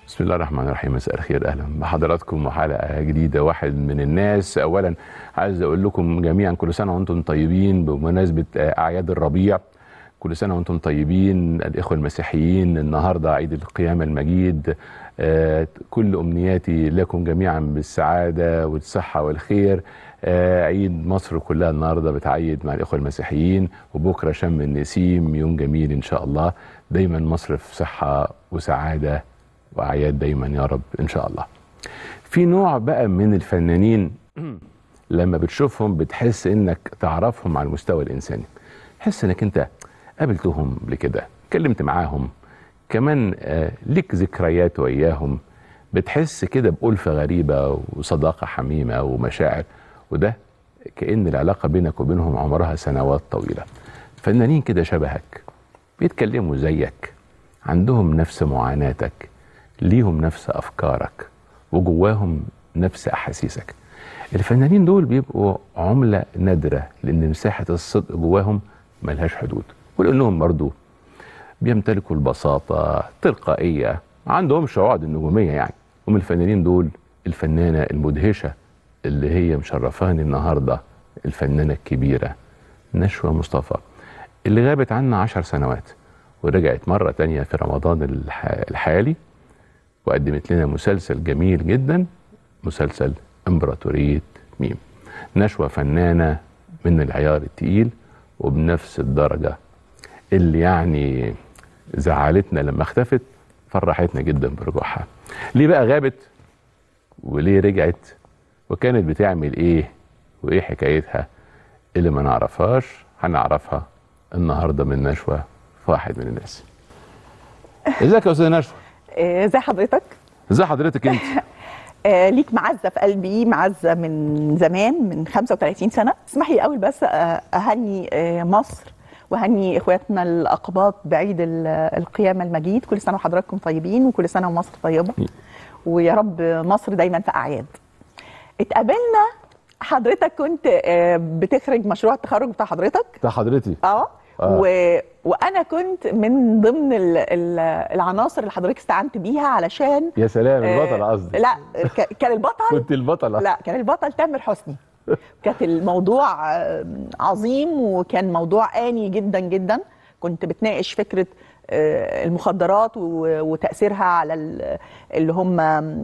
بسم الله الرحمن الرحيم مساء الخير اهلا بحضراتكم وحلقه جديده واحد من الناس اولا عايز اقول لكم جميعا كل سنه وانتم طيبين بمناسبه اعياد الربيع كل سنه وانتم طيبين الاخوه المسيحيين النهارده عيد القيامه المجيد آه، كل امنياتي لكم جميعا بالسعاده والصحه والخير آه، عيد مصر كلها النهارده بتعيد مع الاخوه المسيحيين وبكره شم النسيم يوم جميل ان شاء الله دايما مصر في صحه وسعاده واعياد دايما يا رب ان شاء الله في نوع بقى من الفنانين لما بتشوفهم بتحس انك تعرفهم على المستوى الانساني تحس انك انت قابلتهم قبل كده اتكلمت معاهم كمان آه، ليك ذكريات وياهم بتحس كده بألفة غريبة وصداقة حميمة ومشاعر وده كأن العلاقة بينك وبينهم عمرها سنوات طويلة فنانين كده شبهك بيتكلموا زيك عندهم نفس معاناتك ليهم نفس أفكارك وجواهم نفس أحاسيسك الفنانين دول بيبقوا عملة نادرة لأن مساحة الصدق جواهم ملهاش حدود ولأنهم برضو بيمتلكوا البساطة التلقائية ما عندهمش عقد النجومية يعني هم الفنانين دول الفنانة المدهشة اللي هي مشرفاني النهاردة الفنانة الكبيرة نشوى مصطفى اللي غابت عنا عشر سنوات ورجعت مرة تانية في رمضان الح- الحالي وقدمت لنا مسلسل جميل جدا مسلسل امبراطورية ميم نشوى فنانة من العيار التقيل وبنفس الدرجة اللي يعني زعلتنا لما اختفت فرحتنا جدا برجوعها ليه بقى غابت وليه رجعت وكانت بتعمل ايه وايه حكايتها اللي ما نعرفهاش هنعرفها النهارده من نشوى في واحد من الناس ازيك يا استاذ نشوى آه، ازي حضرتك ازي حضرتك انت آه، ليك معزه في قلبي معزه من زمان من 35 سنه اسمح لي اول بس آه، اهني آه، مصر وهني اخواتنا الاقباط بعيد ال- القيامه المجيد كل سنه وحضراتكم طيبين وكل سنه ومصر طيبه ويا رب مصر دايما في اعياد اتقابلنا حضرتك كنت آه، بتخرج مشروع التخرج بتاع حضرتك ده حضرتي اه آه. و... وانا كنت من ضمن ال... ال... العناصر اللي حضرتك استعنت بيها علشان يا سلام آه، البطل قصدي لا ك... كان البطل كنت البطلة لا كان البطل تامر حسني كانت الموضوع آه، عظيم وكان موضوع آني جدا جدا كنت بتناقش فكرة آه، المخدرات و- وتأثيرها على ال- اللي هم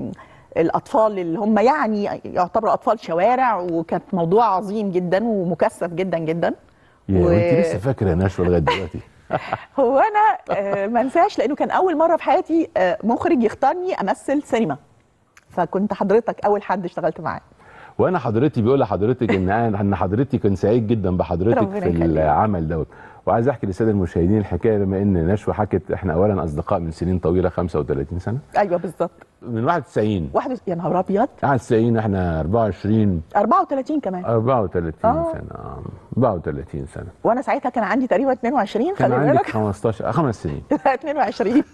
الأطفال اللي هم يعني يعتبروا أطفال شوارع وكانت موضوع عظيم جدا ومكثف جدا جدا يا و- وانت لسه فاكره يا نشوى لغايه دلوقتي هو انا آه، ما انساش لانه كان اول مره في حياتي آه، مخرج يختارني امثل سينما فكنت حضرتك اول حد اشتغلت معاه وانا حضرتي بيقول لحضرتك ان انا ان حضرتي كنت سعيد جدا بحضرتك ربنا في يخليك. العمل دوت وعايز احكي للساده المشاهدين الحكايه بما ان نشوى حكت احنا اولا اصدقاء من سنين طويله 35 سنه ايوه بالظبط من 91 واحد يا نهار ابيض 91 احنا 24 34 كمان 34 آه. سنه آه، 34 سنه وانا ساعتها كان عندي تقريبا 22 كان خلي عندك بالك 15 خمس سنين 22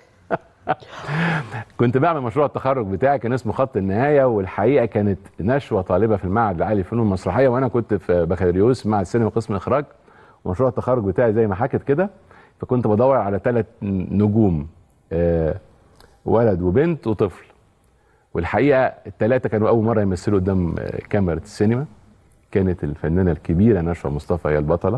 كنت بعمل مشروع التخرج بتاعي كان اسمه خط النهايه والحقيقه كانت نشوى طالبه في المعهد العالي للفنون المسرحيه وانا كنت في بكالوريوس معهد السينما قسم الاخراج ومشروع التخرج بتاعي زي ما حكت كده فكنت بدور على ثلاث نجوم آه، ولد وبنت وطفل والحقيقه الثلاثه كانوا اول مره يمثلوا قدام آه، كاميرا السينما كانت الفنانه الكبيره نشوى مصطفى هي البطله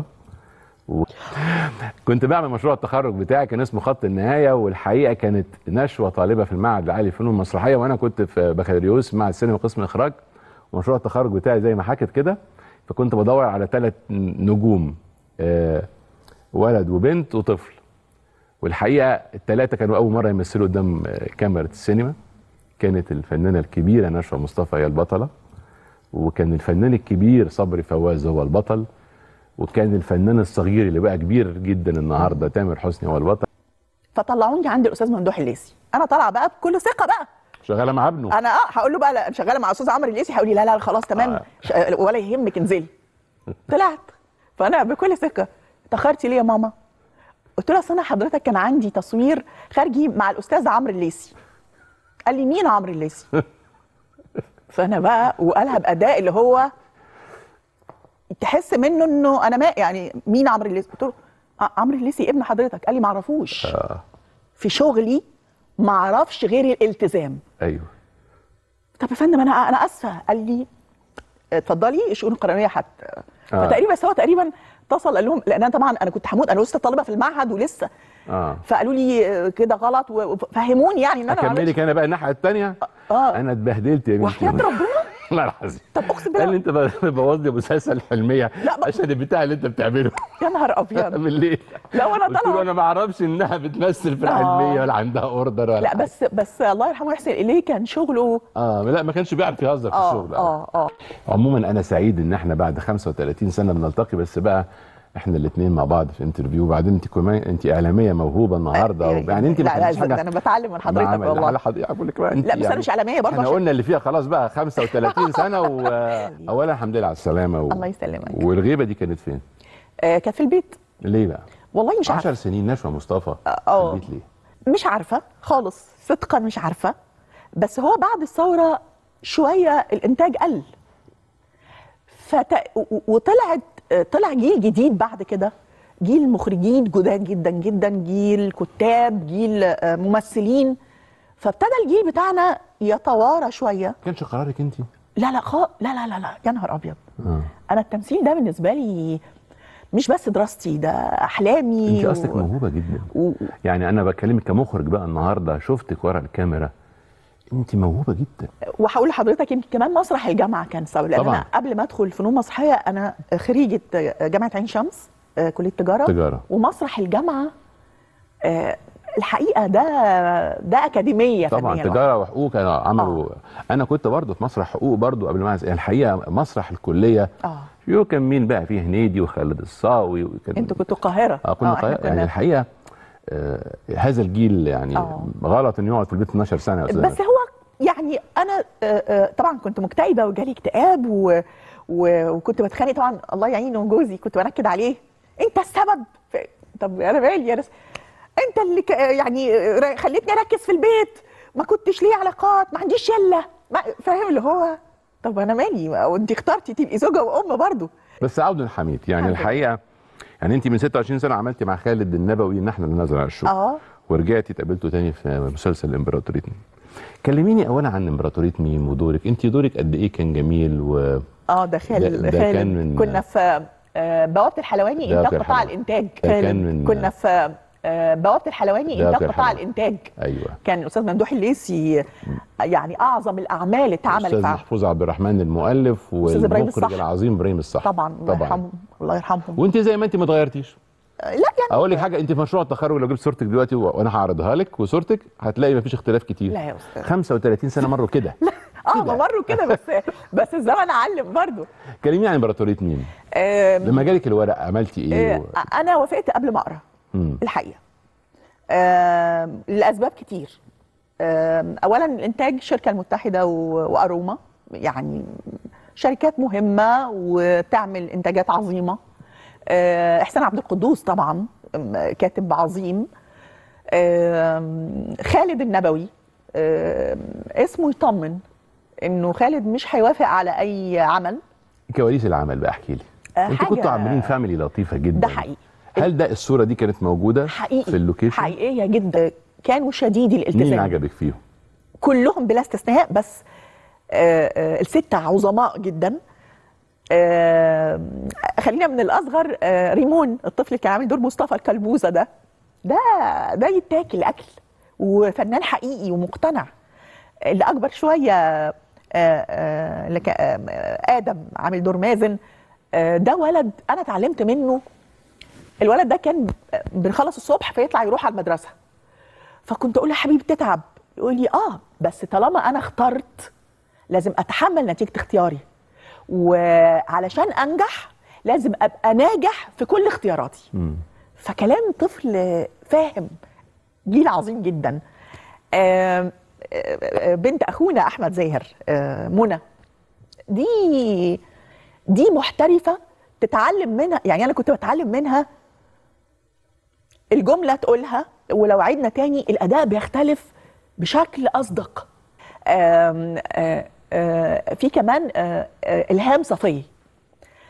كنت بعمل مشروع التخرج بتاعي كان اسمه خط النهايه والحقيقه كانت نشوى طالبه في المعهد العالي للفنون المسرحيه وانا كنت في بكالوريوس معهد السينما قسم الاخراج ومشروع التخرج بتاعي زي ما حكت كده فكنت بدور على ثلاث نجوم آه، ولد وبنت وطفل والحقيقه الثلاثه كانوا اول مره يمثلوا قدام آه، كاميرا السينما كانت الفنانه الكبيره نشوى مصطفى هي البطله وكان الفنان الكبير صبري فواز هو البطل وكان الفنان الصغير اللي بقى كبير جدا النهارده تامر حسني هو البطل فطلعوني عند الاستاذ ممدوح الليثي انا طالعه بقى بكل ثقه بقى شغاله مع ابنه انا اه هقول له بقى لا شغاله مع استاذ عمرو الليثي هيقول لي لا لا خلاص تمام آه. ش- ولا يهمك انزلي طلعت فانا بكل ثقه اتاخرتي ليه يا ماما قلت له اصل انا حضرتك كان عندي تصوير خارجي مع الاستاذ عمرو الليثي قال لي مين عمرو الليثي فانا بقى وقالها باداء اللي هو تحس منه انه انا ما يعني مين عمرو الليثي قلت له "آه، عمرو الليثي ابن حضرتك قال لي ما اعرفوش في شغلي ما اعرفش غير الالتزام ايوه طب يا فندم انا انا اسفه قال لي اتفضلي الشؤون القانونيه حت آه. فتقريبا بس هو تقريبا اتصل قال لهم لان انا طبعا انا كنت هموت انا لسه طالبه في المعهد ولسه اه فقالوا لي آه، كده غلط وفهموني يعني ان انا ما اكملك انا بقى الناحيه الثانيه اه انا اتبهدلت يا بنتي وحياه ربنا والله العظيم طب اقسم قال لي بالله انت بوظ لي مسلسل حلميه لا، بق- عشان البتاع اللي انت بتعمله يا نهار ابيض بالليل لا وانا قلت له طالعه انا ما اعرفش انها بتمثل في الحلميه ولا عندها اوردر ولا لا حاجة. بس بس الله يرحمه ويحسن اليه كان شغله اه لا ما كانش بيعرف يهزر في اه الشغل اه اه عموما انا سعيد ان احنا بعد 35 سنه بنلتقي بس بقى احنا الاثنين مع بعض في انترفيو وبعدين انت كمان انت اعلاميه موهوبه النهارده يعني انت ما لا لا خدتيش ده حاجه انا بتعلم من حضرتك مع- والله على حضرتك بقول لك بقى انت لا بس انا يعني مش اعلاميه برضه احنا عشان قلنا اللي فيها خلاص بقى 35 سنه واولا الحمد لله على السلامه و... الله يسلمك والغيبه دي كانت فين؟ آه كانت في البيت ليه بقى؟ والله مش 10 عارفه سنين نشوى مصطفى اه. في البيت ليه؟ مش عارفه خالص صدقا مش عارفه بس هو بعد الثوره شويه الانتاج قل فت... و- وطلعت طلع جيل جديد بعد كده جيل مخرجين جداد جدا جدا جيل كتاب جيل آه، ممثلين فابتدى الجيل بتاعنا يتوارى شويه ما كانش قرارك انت؟ لا لا خا... لا لا لا لا يا نهار ابيض اه انا التمثيل ده بالنسبه لي مش بس دراستي ده احلامي انت اصلك موهوبه جدا و... يعني انا بكلمك كمخرج بقى النهارده شفتك ورا الكاميرا انت موهوبه جدا وهقول لحضرتك يمكن كمان مسرح الجامعه كان سبب لان طبعاً. انا قبل ما ادخل فنون مسرحيه انا خريجه جامعه عين شمس آه، كليه تجاره تجاره ومسرح الجامعه آه، الحقيقه ده ده اكاديميه طبعا فنية لوحدها. تجاره وحقوق كانوا عملوا انا كنت برضه في مسرح حقوق برضه قبل ما أعز- الحقيقه مسرح الكليه اه يو كان مين بقى فيه هنيدي وخالد الصاوي وكان انتوا كنتوا القاهره اه كنا إحنا قا- يعني الحقيقه آه هذا الجيل يعني آه. غلط انه يقعد في البيت 12 سنه يا استاذ بس هو يعني انا آه، آه، طبعا كنت مكتئبه وجالي اكتئاب و... و... وكنت بتخانق طبعا الله يعينه جوزي كنت بنكد عليه انت السبب في... طب انا مالي يا ناس انت اللي ك... يعني ر- خليتني اركز في البيت ما كنتش ليه علاقات ما عنديش شله ما... فاهم اللي هو طب انا مالي وانت اخترتي تبقي زوجه وام برضو بس عبد حميد يعني الحمد الحقيقه يعني انت من 26 سنه عملتي مع خالد النبوي ان احنا اللي نزل على الشغل اه ورجعتي اتقابلتوا تاني في مسلسل امبراطوريه ميم كلميني اولا عن امبراطوريه ميم ودورك انت دورك قد ايه كان جميل و اه ده خالد ده- ده خالد كان من- كنا في آه، بوابه الحلواني ده انتاج كان قطاع حلو. الانتاج ده كان خالد من- كنا في آه، بوابه الحلواني ده انتاج كان قطاع حلو. الانتاج ايوه كان الاستاذ ممدوح الليثي يعني اعظم الاعمال اتعملت استاذ في محفوظ عبد الرحمن المؤلف أستاذ إبراهيم والمخرج الصح. العظيم ابراهيم الصح طبعا الله يرحمهم الله يرحمهم وانت زي ما انت ما اتغيرتيش آه، لا يعني اقول لك حاجه انت في مشروع التخرج لو جبت صورتك دلوقتي و- وانا هعرضها لك وصورتك هتلاقي ما فيش اختلاف كتير لا يا استاذ 35 سنه مروا كده اه كده. ما مروا كده بس بس الزمن علم برضو كلميني عن امبراطوريه ميم آم، لما جالك الورق عملتي ايه آه، و... انا وافقت قبل ما اقرا مم. الحقيقه آم، لاسباب كتير آم، اولا الانتاج الشركه المتحده و- واروما يعني شركات مهمه وتعمل انتاجات عظيمه آه، احسان عبد القدوس طبعا آم، كاتب عظيم آم، خالد النبوي آم، اسمه يطمن انه خالد مش هيوافق على اي عمل كواليس العمل بقى احكي لي آه، انتوا كنتوا حاجة- عاملين فاميلي لطيفه جدا ده حقيقي هل ده الصوره دي كانت موجوده حقيقي في اللوكيشن حقيقيه جدا كانوا شديدي الالتزام مين عجبك فيهم كلهم بلا استثناء بس آه، آه، الستة عظماء جدا آه، خلينا من الأصغر آه، ريمون الطفل اللي كان عامل دور مصطفى الكلبوزة ده ده ده يتاكل أكل وفنان حقيقي ومقتنع اللي أكبر شوية آه، آه، اللي كا- آه، آدم عامل دور مازن آه، ده ولد أنا اتعلمت منه الولد ده كان بنخلص الصبح فيطلع يروح على المدرسة فكنت اقول له يا حبيبي تتعب يقول لي اه بس طالما انا اخترت لازم اتحمل نتيجه اختياري وعلشان انجح لازم ابقى ناجح في كل اختياراتي مم. فكلام طفل فاهم جيل عظيم جدا آم، آه، آه، بنت اخونا احمد زاهر آه، منى دي دي محترفه تتعلم منها يعني انا كنت بتعلم منها الجمله تقولها ولو عدنا تاني الاداء بيختلف بشكل اصدق آم، آه، آه، في كمان آه، آه، الهام صفيه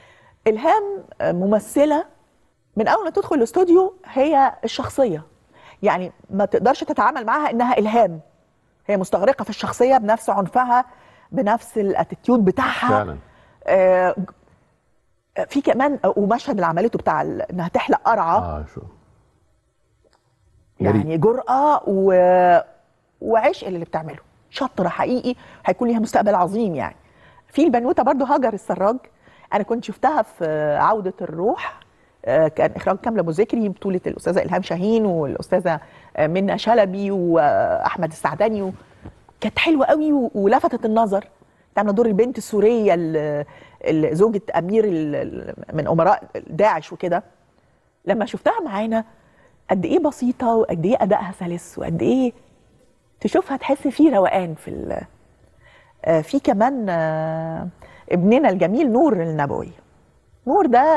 الهام آه، ممثله من اول ما تدخل الاستوديو هي الشخصيه يعني ما تقدرش تتعامل معاها انها الهام هي مستغرقه في الشخصيه بنفس عنفها بنفس الاتيتيود بتاعها فعلا آه في كمان ومشهد اللي عملته بتاع ال- انها تحلق قرعه اه شو جريء. يعني جرأة و... وعشق اللي بتعمله شاطرة حقيقي هيكون ليها مستقبل عظيم يعني في البنوتة برضو هاجر السراج أنا كنت شفتها في عودة الروح آه، كان إخراج كاملة أبو ذكري بطولة الأستاذة إلهام شاهين والأستاذة آه، منى شلبي وأحمد السعداني و... كانت حلوة قوي و... ولفتت النظر تعمل دور البنت السورية اللي اللي زوجة أمير ال- ال- من أمراء داعش وكده لما شفتها معانا قد ايه بسيطه وقد ايه ادائها سلس وقد ايه تشوفها تحس فيه روقان في ال آه، في كمان آه، ابننا الجميل نور النبوي نور ده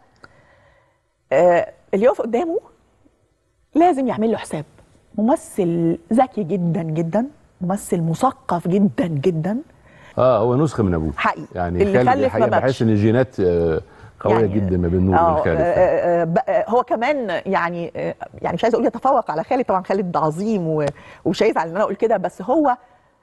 آه، اللي يقف قدامه لازم يعمل له حساب ممثل ذكي جدا جدا ممثل مثقف جدا جدا اه هو نسخه من ابوه حقيقي. يعني اللي خالد خلف ما الحقيقه ماتش. بحس ان الجينات آه، قويه يعني- جدا ما بين نور آه، وبين خالد آه، آه، ب- آه، هو كمان يعني آه، يعني مش عايزه اقول يتفوق على خالد طبعا خالد عظيم و- ومش هيزعل ان انا اقول كده بس هو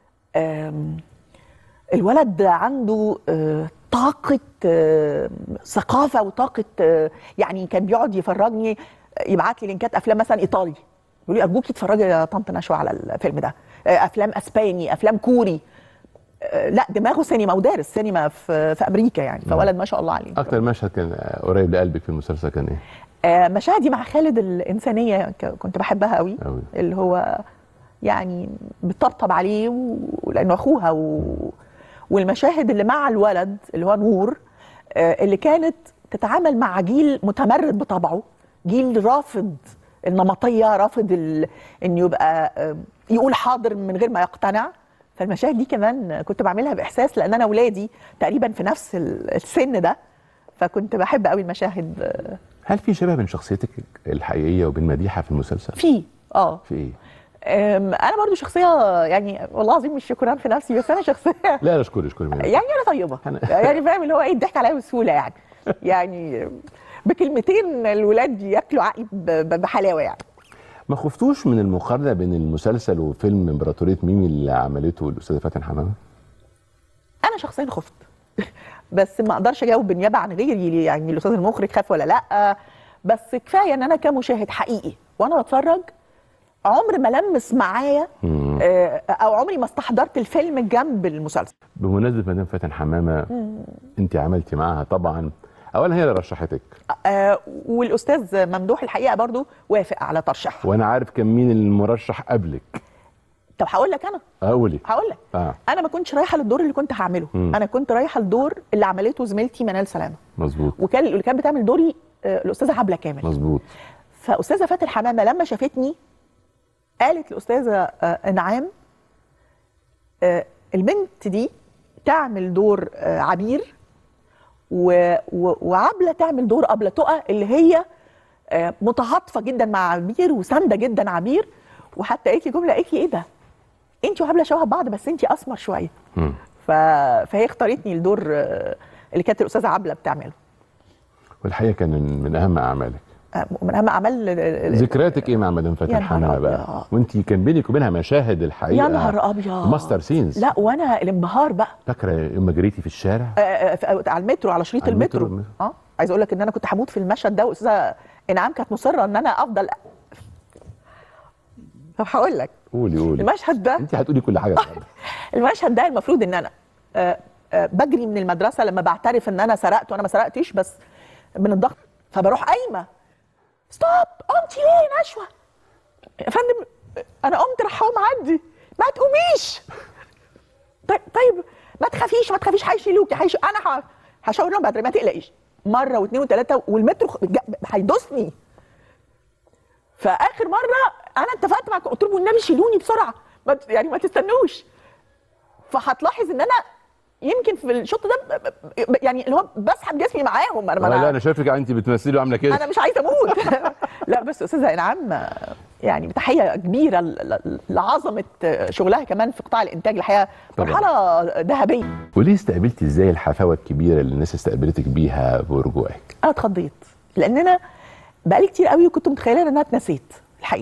آم، الولد عنده آه، طاقة آه، ثقافة وطاقة آه، يعني كان بيقعد يفرجني يبعت لي لينكات أفلام مثلا إيطالي يقول لي أرجوكي اتفرجي يا طنط نشوى على الفيلم ده آه، أفلام أسباني أفلام كوري آه، لا دماغه سينما ودارس سينما في في أمريكا يعني فولد ما شاء الله عليه اكتر مشهد كان آه، قريب لقلبك في المسلسل كان ايه؟ آه، مشاهدي مع خالد الإنسانية ك- كنت بحبها قوي أوي. اللي هو يعني بتطبطب عليه و- لأنه أخوها و... والمشاهد اللي مع الولد اللي هو نور آه، اللي كانت تتعامل مع جيل متمرد بطبعه جيل رافض النمطية رافض ال... إنه يبقى آه، يقول حاضر من غير ما يقتنع فالمشاهد دي كمان كنت بعملها بإحساس لأن أنا ولادي تقريبا في نفس ال- السن ده فكنت بحب قوي المشاهد آه، هل في شبه بين شخصيتك الحقيقيه وبين مديحه في المسلسل؟ في اه في ايه؟ أم، انا برضو شخصيه يعني والله العظيم مش شكران في نفسي بس انا شخصيه لا لا اشكري اشكري منك. يعني انا طيبه أنا- يعني فاهم اللي هو ايه الضحك عليا بسهوله يعني يعني بكلمتين الولاد ياكلوا عقلي ب- ب- بحلاوه يعني ما خفتوش من المقارنه بين المسلسل وفيلم امبراطوريه ميمي اللي عملته الاستاذه فاتن حمامه؟ انا شخصيا خفت بس ما اقدرش اجاوب بالنيابه عن غيري يعني الاستاذ المخرج خاف ولا لا بس كفايه ان انا كمشاهد حقيقي وانا بتفرج عمر ما لمس معايا مم. آه، او عمري ما استحضرت الفيلم جنب المسلسل بمناسبه مدام فاتن حمامه انت عملتي معاها طبعا اولا هي اللي رشحتك آه، والاستاذ ممدوح الحقيقه برضو وافق على ترشيحها وانا عارف كان مين المرشح قبلك طب هقول لك انا قولي هقول لك اه انا ما كنتش رايحه للدور اللي كنت هعمله مم. انا كنت رايحه الدور اللي عملته زميلتي منال سلامه مظبوط وكان اللي كانت بتعمل دوري آه، الاستاذه عبله كامل مظبوط فاستاذه فاتن حمامه لما شافتني قالت لاستاذه آه، انعام آه، البنت دي تعمل دور آه، عبير و... و... وعبله تعمل دور ابله تقى اللي هي آه، متعاطفه جدا مع عبير وسانده جدا عبير وحتى قالت لي جمله قالت لي ايه ده؟ انت وعبله شبه بعض بس انت اسمر شويه مم. ف... فهي اختارتني الدور آه، اللي كانت الاستاذه عبله بتعمله والحقيقه كان من, من اهم اعمالك آه، من اهم اعمال ذكرياتك ايه مع مدام يا فاتن نهار حمامه بقى أبيض. وانت كان بينك وبينها مشاهد الحقيقه يا نهار ابيض ماستر سينز لا وانا الانبهار بقى فاكره يوم ما جريتي في الشارع آه، آه، في- على المترو على شريط على المترو. المترو اه عايز اقول لك ان انا كنت هموت في المشهد ده واستاذه انعام كانت مصره ان انا افضل طب هقول لك قولي قولي المشهد ده انت هتقولي كل حاجه النهارده. المشهد ده المفروض ان انا آه، آه، بجري من المدرسه لما بعترف ان انا سرقت وانا ما سرقتش بس من الضغط فبروح قايمه ستوب قمتي ليه نشوه يا فندم انا قمت راح هو معدي ما تقوميش طيب طيب ما تخافيش ما تخافيش هيشيلوكي هيش... انا ه- هشاور لهم بعد ما تقلقيش مره واثنين وثلاثه والمترو خ- جا- هيدوسني فاخر مره انا اتفقت مع قلت لهم والنبي شيلوني بسرعه ما ت- يعني ما تستنوش فهتلاحظ ان انا يمكن في الشوط ده ب- ب- يعني اللي هو بسحب جسمي معاهم انا آه، لا ما انا شايفك انت بتمثلي وعامله كده انا مش عايزه اموت لا بس استاذه انعام يعني تحيه كبيره ل- ل- لعظمه شغلها كمان في قطاع الانتاج الحقيقه طبعاً. مرحله ذهبيه وليه استقبلتي ازاي الحفاوه الكبيره اللي الناس استقبلتك بيها برجوعك انا اتخضيت لان انا بقالي كتير قوي وكنت متخيله ان انا اتنسيت الحقيقه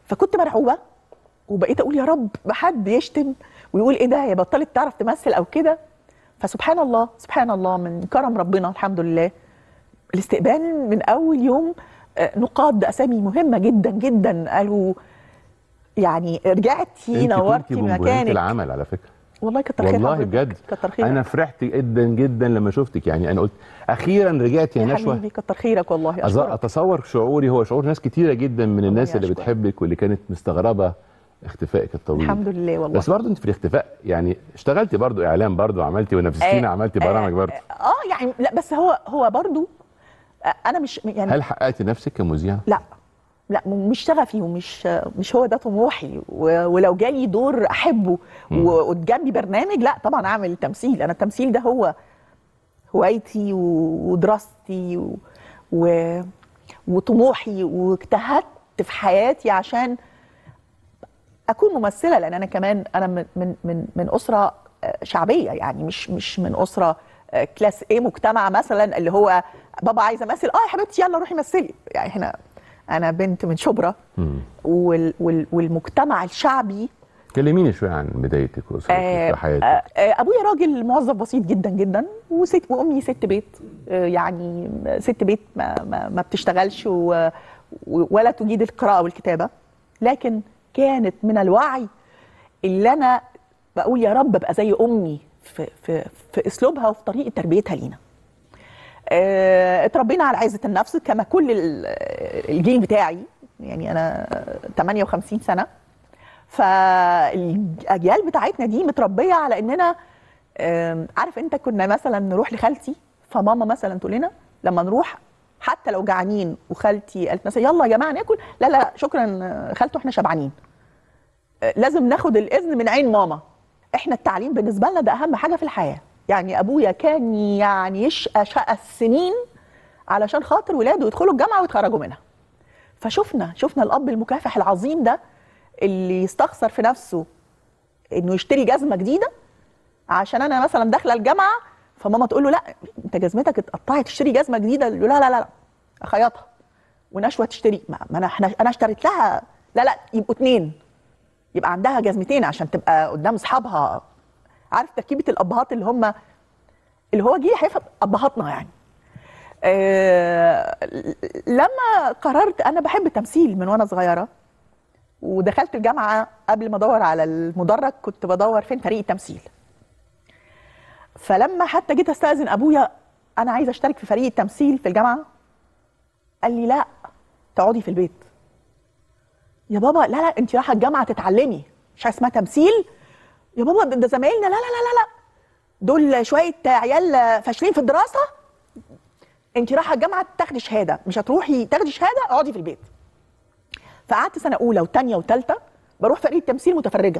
فكنت مرعوبه وبقيت اقول يا رب ما حد يشتم ويقول ايه ده هي بطلت تعرف تمثل او كده فسبحان الله سبحان الله من كرم ربنا الحمد لله الاستقبال من اول يوم آه، نقاد اسامي مهمه جدا جدا قالوا يعني رجعتي انت نورتي كنتي بونبونية مكانك العمل على فكره والله كتر خير والله حضرتك. بجد كتر خيرك انا فرحت جدا جدا لما شفتك يعني انا قلت اخيرا رجعت يا يا نشوى حبيبي كتر خيرك والله أز- أشكرك. اتصور شعوري هو شعور ناس كتيره جدا من الناس اللي يشكرك. بتحبك واللي كانت مستغربه اختفائك الطويل الحمد لله والله بس برضه انت في الاختفاء يعني اشتغلتي برضه اعلام برضه عملتي ونفستينا آه، عملتي برامج برضه اه يعني لا بس هو هو برضو آه، انا مش يعني هل حققتي نفسك كمذيعه؟ لا لا م- مش شغفي ومش مش هو ده طموحي و- ولو جالي دور احبه مم. و- وجنبي برنامج لا طبعا اعمل تمثيل انا التمثيل ده هو هوايتي و- ودراستي و... و... وطموحي واجتهدت في حياتي عشان اكون ممثله لان انا كمان انا من من من, من اسره آه، شعبيه يعني مش مش من اسره آه، كلاس ايه مجتمع مثلا اللي هو بابا عايزه امثل اه يا حبيبتي يلا روحي مثلي يعني احنا انا بنت من شبرا مم. وال وال والمجتمع الشعبي كلميني شويه عن بدايتك واسرتك آه، وحياتك آه، آه، ابويا راجل موظف بسيط جدا جدا وست وامي ست بيت آه، يعني ست بيت ما, ما, ما بتشتغلش و- و- ولا تجيد القراءه والكتابه لكن كانت من الوعي اللي انا بقول يا رب ابقى زي امي في في في اسلوبها وفي طريقه تربيتها لينا آه، اتربينا على عزه النفس كما كل ال- الجيل بتاعي يعني انا 58 سنه فالاجيال بتاعتنا دي متربيه على اننا آم، عارف انت كنا مثلا نروح لخالتي فماما مثلا تقول لنا لما نروح حتى لو جعانين وخالتي قالت مثلا يلا يا جماعه ناكل لا لا شكرا آه، خالته احنا شبعانين آه، لازم ناخد الاذن من عين ماما احنا التعليم بالنسبه لنا ده اهم حاجه في الحياه يعني ابويا كان يعني يشقى شقى السنين علشان خاطر ولاده يدخلوا الجامعه ويتخرجوا منها فشفنا شفنا الاب المكافح العظيم ده اللي يستخسر في نفسه انه يشتري جزمه جديده عشان انا مثلا داخله الجامعه فماما تقول له لا انت جزمتك اتقطعت تشتري جزمه جديده يقول له لا لا لا لا اخيطها ونشوه تشتري ما ما انا احنا انا اشتريت لها لا لا يبقوا اتنين يبقى عندها جزمتين عشان تبقى قدام اصحابها عارف تركيبه الابهات اللي هم اللي هو جيل هيفهم ابهاتنا يعني آه لما قررت انا بحب التمثيل من وانا صغيره ودخلت الجامعه قبل ما ادور على المدرج كنت بدور فين فريق التمثيل فلما حتى جيت استاذن ابويا انا عايزه اشترك في فريق التمثيل في الجامعه قال لي لا تقعدي في البيت يا بابا لا لا انت رايحه الجامعه تتعلمي مش حاجه اسمها تمثيل يا بابا ده ده زمايلنا لا لا لا لا لا دول شويه عيال فاشلين في الدراسه انت رايحه الجامعه تاخدي شهاده مش هتروحي تاخدي شهاده اقعدي في البيت فقعدت سنه اولى وثانيه وثالثه بروح فريق التمثيل متفرجه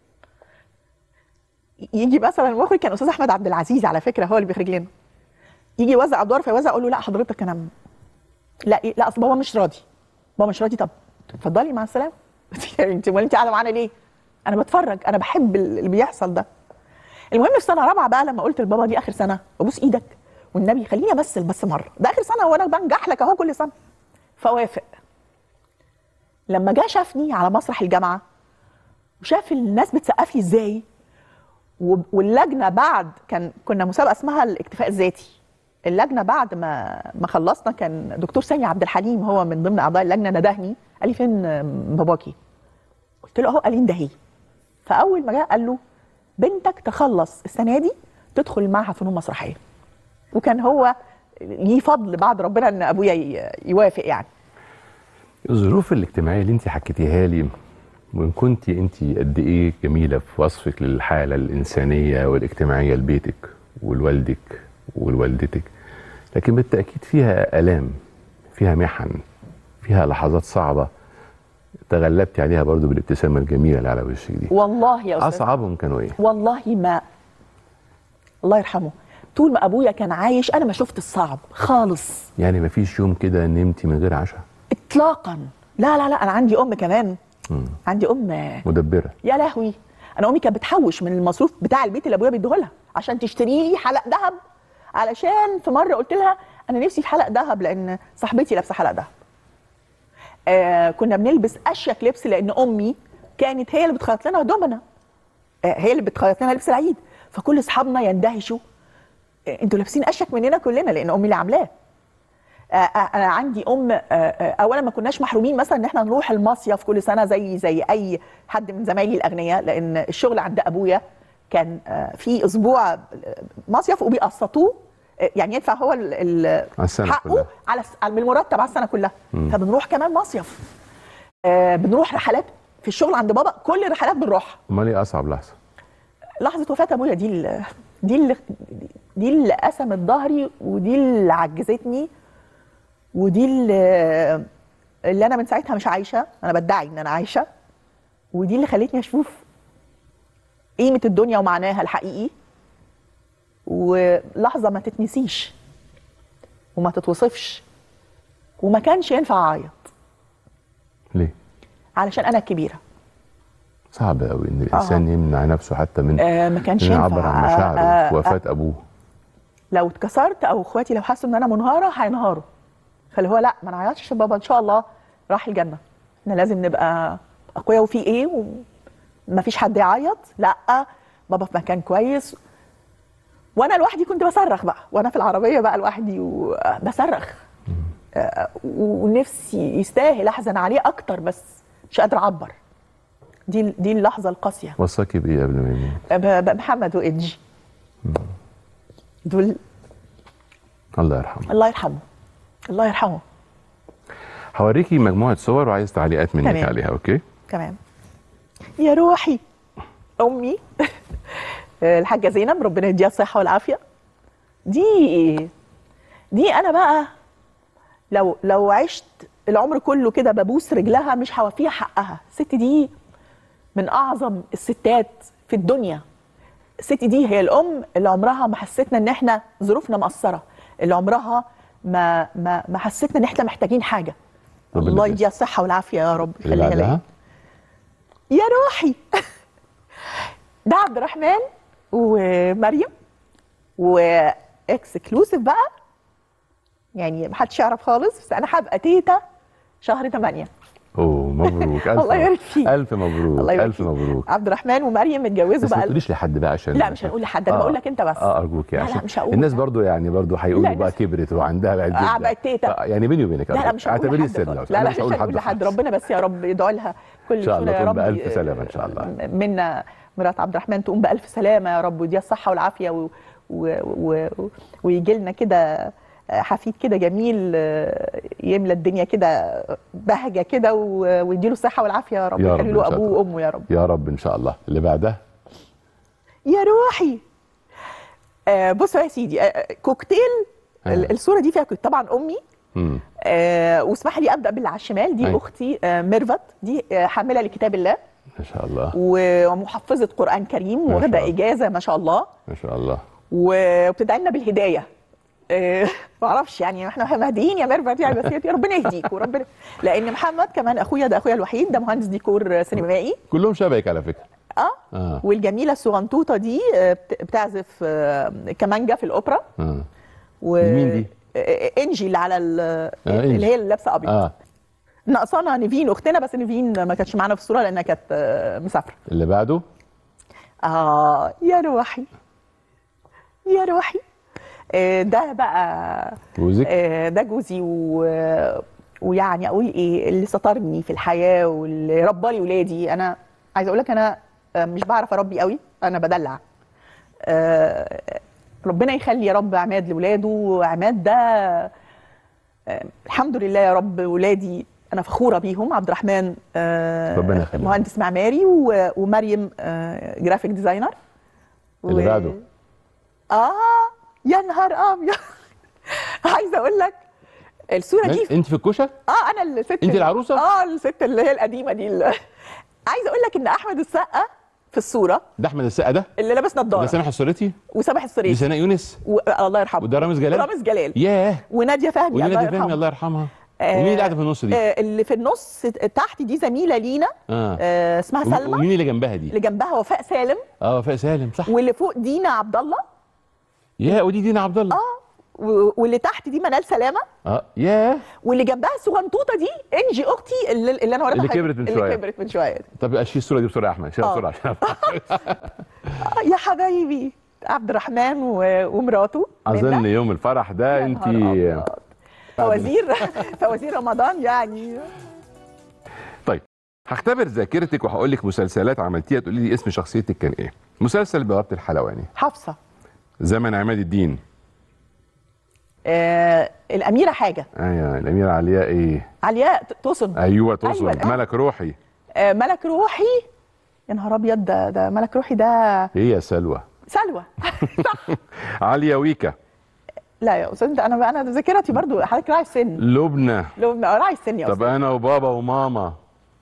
يجي مثلا المخرج كان استاذ احمد عبد العزيز على فكره هو اللي بيخرج لنا يجي يوزع ادوار فيوزع اقول له لا حضرتك انا م- لا إيه لا اصل بابا مش راضي بابا مش راضي طب اتفضلي مع السلامه انت امال انت قاعده معانا ليه؟ انا بتفرج انا بحب اللي بيحصل ده المهم في سنه رابعه بقى لما قلت لبابا دي اخر سنه ابوس ايدك والنبي خليني امثل بس مره ده اخر سنه وانا بنجح لك اهو كل سنه فوافق لما جه شافني على مسرح الجامعه وشاف الناس بتسقف لي ازاي و- واللجنه بعد كان كنا مسابقه اسمها الاكتفاء الذاتي اللجنه بعد ما ما خلصنا كان دكتور سامي عبد الحليم هو من ضمن اعضاء اللجنه ندهني قال لي فين باباكي قلت له اهو قال لي اندهي فاول ما جه قال له بنتك تخلص السنه دي تدخل معهد فنون مسرحيه وكان هو ليه فضل بعد ربنا ان ابويا ي- يوافق يعني الظروف الاجتماعيه اللي انت حكيتيها لي وان كنت انت قد ايه جميله في وصفك للحاله الانسانيه والاجتماعيه لبيتك ولوالدك ولوالدتك لكن بالتاكيد فيها الام فيها محن فيها لحظات صعبه تغلبتي عليها برضو بالابتسامه الجميله اللي على وشك دي والله يا استاذ اصعبهم كانوا ايه والله ما الله يرحمه طول ما ابويا كان عايش انا ما شفت الصعب خالص يعني ما فيش يوم كده نمتي من غير عشاء اطلاقا لا لا لا انا عندي ام كمان مم. عندي ام مدبره يا لهوي انا امي كانت بتحوش من المصروف بتاع البيت اللي ابويا بيديه لها عشان تشتري لي حلق ذهب علشان في مره قلت لها انا نفسي في حلق ذهب لان صاحبتي لابسه حلق ذهب آه كنا بنلبس اشيك لبس لان امي كانت هي اللي بتخيط لنا هدومنا آه هي اللي بتخيط لنا لبس العيد فكل اصحابنا يندهشوا آه انتوا لابسين اشيك مننا كلنا لان امي اللي عاملاه آه، آه، انا عندي ام آه، آه، اولا ما كناش محرومين مثلا ان احنا نروح المصيف كل سنه زي زي اي حد من زمايلي الاغنياء لان الشغل عند ابويا كان آه، في اسبوع آه، مصيف وبيقسطوه آه، يعني يدفع هو ال- ال- على السنة حقه كلها. على الس- على المرتب على السنه كلها فبنروح كمان مصيف آه، بنروح رحلات في الشغل عند بابا كل الرحلات بنروحها امال ايه اصعب لحظه لحظه وفاه ابويا دي اللي دي اللي دي اللي قسمت ظهري ودي اللي عجزتني ودي اللي, اللي انا من ساعتها مش عايشه انا بدعي ان انا عايشه ودي اللي خلتني اشوف قيمه الدنيا ومعناها الحقيقي ولحظه ما تتنسيش وما تتوصفش وما كانش ينفع اعيط ليه علشان انا الكبيره صعب قوي ان الانسان يمنع نفسه حتى من آه ما كانش انه ينفع يعبر عن آه، مشاعره آه، في آه، وفاه ابوه لو اتكسرت او اخواتي لو حسوا ان انا منهاره هينهاروا فاللي هو لا ما نعيطش عشان بابا ان شاء الله راح الجنه احنا لازم نبقى اقوياء وفي ايه وما فيش حد يعيط لا بابا في مكان كويس وانا لوحدي كنت بصرخ بقى وانا في العربيه بقى لوحدي وبصرخ آه، ونفسي يستاهل احزن عليه اكتر بس مش قادره اعبر دي دي اللحظه القاسيه وصاكي بايه قبل ما يموت ب- ب- محمد وإدجي دول الله يرحمه الله يرحمه الله يرحمه هوريكي مجموعه صور وعايز تعليقات منك تمام. عليها اوكي كمان يا روحي امي الحاجه زينب ربنا يديها الصحه والعافيه دي دي انا بقى لو لو عشت العمر كله كده ببوس رجلها مش هوفيها حقها الست دي من اعظم الستات في الدنيا الست دي هي الام اللي عمرها ما حسيتنا ان احنا ظروفنا مقصره اللي عمرها ما ما ما حسيتنا ان احنا محتاجين حاجه ربنا الله يديها يديها الصحه والعافيه يا رب اللي يخليها ليا بعدها يا روحي ده عبد الرحمن ومريم واكسكلوسيف بقى يعني محدش يعرف خالص بس انا هبقى تيتا شهر 8 اوه مبروك الف الله يبارك فيك. الف مبروك الله يبارك الف فيك. مبروك عبد الرحمن ومريم اتجوزوا بس ما بقى تقوليش لحد بقى عشان لا مش هنقول لحد انا آه. بقول لك انت بس اه ارجوك لا، يعني لا، عشان مش هقول الناس لحد. برضو يعني برضو هيقولوا لا، بقى الناس- كبرت وعندها بقت آه، جدة. بقت تيتا. آه، يعني بيني وبينك لا لا أرجوك. مش هقول اعتبريه لحد سر خالص. لو- لا أنا لا مش هقول هقول لحد خالص. ربنا بس يا رب يدعو لها كل إن شاء الله سنة يا تقوم رب بألف سلامة إن شاء الله. منا مرات عبد الرحمن تقوم بألف سلامة يا رب وديها الصحة والعافية و... و... و... ويجي لنا كده حفيد كده جميل آه، يملى الدنيا كده بهجة كده و- ويديله الصحة والعافية يا رب يا رب يخلي إن له شاء أبوه الله. وأمه يا رب يا رب ان شاء الله اللي بعدها يا روحي آه بصوا يا سيدي آه كوكتيل آه. ال- الصورة دي فيها كوك- طبعا أمي مم. آه واسمح لي ابدا باللي على الشمال دي أيوة. اختي آه ميرفت دي آه حامله لكتاب الله ما شاء الله و- ومحفظه قران كريم ما واخده شاء الله. اجازه ما شاء الله ما شاء الله و- وبتدعي لنا بالهدايه آه، ما اعرفش يعني احنا مهديين يا ميرفت يعني بس يا ربنا يهديك وربنا لان محمد كمان اخويا ده اخويا الوحيد ده مهندس ديكور سينمائي كلهم شبهك على فكره اه اه والجميله الصغنطوطه دي آه، بت- بتعزف آه، كمانجا في الاوبرا اه و مين دي؟ آه، انجي اللي على ال- إنجي. اللي هي اللي لابسه ابيض اه ناقصانا نيفين اختنا بس نيفين ما كانتش معانا في الصوره لانها كانت آه، مسافره اللي بعده اه يا روحي يا روحي آه، ده بقى جوزك آه، ده جوزي و... ويعني اقول ايه اللي سترني في الحياه واللي ربالي ولادي انا عايزه اقول لك انا آه، مش بعرف اربي قوي انا بدلع آه، ربنا يخلي يا رب عماد لاولاده وعماد ده آه، الحمد لله يا رب ولادي انا فخوره بيهم عبد الرحمن آه، ربنا يخليهم. مهندس معماري و- ومريم آه، جرافيك ديزاينر اللي بعده. اه يا نهار ابيض عايزه اقول لك الصوره دي انت في الكوشه اه انا الست انت العروسة؟ اه الست اللي هي القديمه دي اللي... عايزه اقول لك ان احمد السقا في الصوره ده احمد السقا ده اللي لابس ده نظاره سامح السوريتي وسامح دي السريسي سناء يونس و... الله يرحمه وده رامز جلال رامز جلال ياه وناديه فهمي ولينا الله دي فهمي يرحمها الله يرحمها آه، ومين اللي قاعده في النص دي آه اللي في النص تحت دي زميله لينا اه آه اسمها ومين- سلمى ومين اللي جنبها دي اللي جنبها وفاء سالم اه وفاء سالم صح واللي فوق دينا عبد الله يا ودي دينا عبد الله اه و- واللي تحت دي منال سلامه اه ياه واللي جنبها الصغنطوطه دي انجي اختي اللي, اللي انا وريتها اللي حضرتك- كبرت من اللي شوية. كبرت من شويه دي. طب اشيل الصوره دي بسرعه يا احمد شيلها آه. بسرعه عشان آه، يا حبايبي عبد الرحمن و- ومراته اظن منى. يوم الفرح ده يا انت نهار أبيض. فوازير فوازير رمضان يعني طيب هختبر ذاكرتك وهقول لك مسلسلات عملتيها تقولي لي اسم شخصيتك كان ايه مسلسل بوابه الحلواني حفصه زمن عماد الدين آه الاميره حاجه ايوه الاميره علياء ايه علياء توسن ايوه توصل أيوة. ملك روحي آه ملك روحي يا نهار ابيض ده ده ملك روحي ده ايه يا سلوى سلوى صح عليا ويكا لا يا استاذ انت انا انا ذاكرتي برضو حضرتك راعي السن لبنى لو راعي السن يا طب استاذ انا وبابا وماما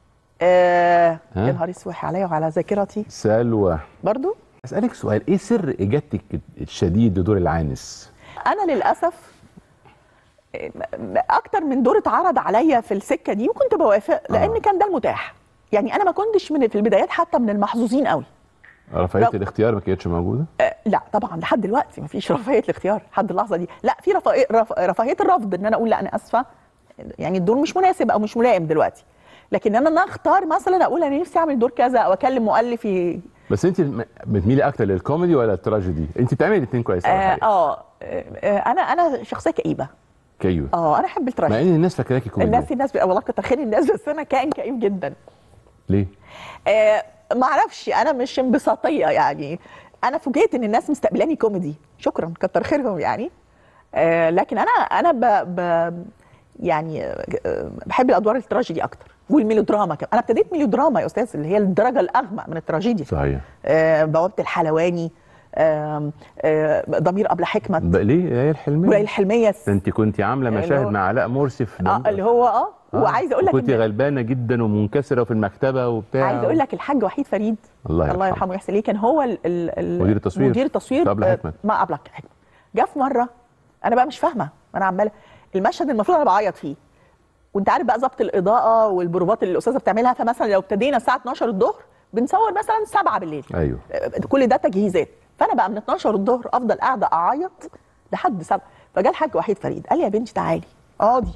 آه ها؟ يا نهار اسوح عليا وعلى ذاكرتي سلوى برضو اسالك سؤال ايه سر اجابتك الشديد لدور العانس انا للاسف آه، اكتر من دور اتعرض عليا في السكه دي وكنت بوافق لان آه. كان ده المتاح يعني انا ما كنتش من في البدايات حتى من المحظوظين قوي رفاهيه لا. الاختيار ما كانتش موجوده آه، لا طبعا لحد دلوقتي مفيش رفاهيه الاختيار لحد اللحظه دي لا في رفاهيه رف... رفاهيه الرفض ان انا اقول لا انا اسفه يعني الدور مش مناسب او مش ملائم دلوقتي لكن انا انا اختار مثلا اقول انا نفسي اعمل دور كذا او اكلم مؤلف ي... بس انت م- بتميلي اكتر للكوميدي ولا التراجيدي انت بتعملي الاثنين كويس آه, أوي الحقيقة. اه آه، انا انا شخصيه كئيبه كيو اه انا احب مع التراجيدي ان الناس فاكراكي كوميدي الناس الناس بي... والله كتر خير الناس بس انا كائن كئيب جدا ليه آه ما اعرفش انا مش انبساطيه يعني انا فوجئت ان الناس مستقبلاني كوميدي شكرا كتر خيرهم يعني آه لكن انا انا ب ب يعني آه، بحب الادوار التراجيدي اكتر والميلودراما كمان انا ابتديت ميلودراما يا استاذ اللي هي الدرجه الاغمق من التراجيديا صحيح آه بوابه الحلواني آه آه ضمير قبل حكمه بقى ليه يا الحلميه وليل الحلميه ده انت كنت عامله اللي مشاهد هو- مع علاء مرسي في اه اللي هو اه وعايزه اقول لك كنت إن- غلبانه جدا ومنكسره وفي المكتبه وبتاع عايزه اقول لك الحاج وحيد فريد الله يرحمه. الله يرحمه ويحسن ليه كان هو ال ال ال مدير التصوير. مدير التصوير في أبلة آه، حكمت. مع ابله حكمت جه في مره انا بقى مش فاهمه انا عماله المشهد المفروض انا بعيط فيه وانت عارف بقى ظبط الاضاءه والبروفات اللي الاستاذه بتعملها فمثلا لو ابتدينا الساعه 12 الظهر بنصور مثلا 7 بالليل ايوه آه، كل ده تجهيزات فانا بقى من 12 الظهر افضل قاعده اعيط لحد 7 فجاء الحاج وحيد فريد قال لي يا بنتي تعالي اقعدي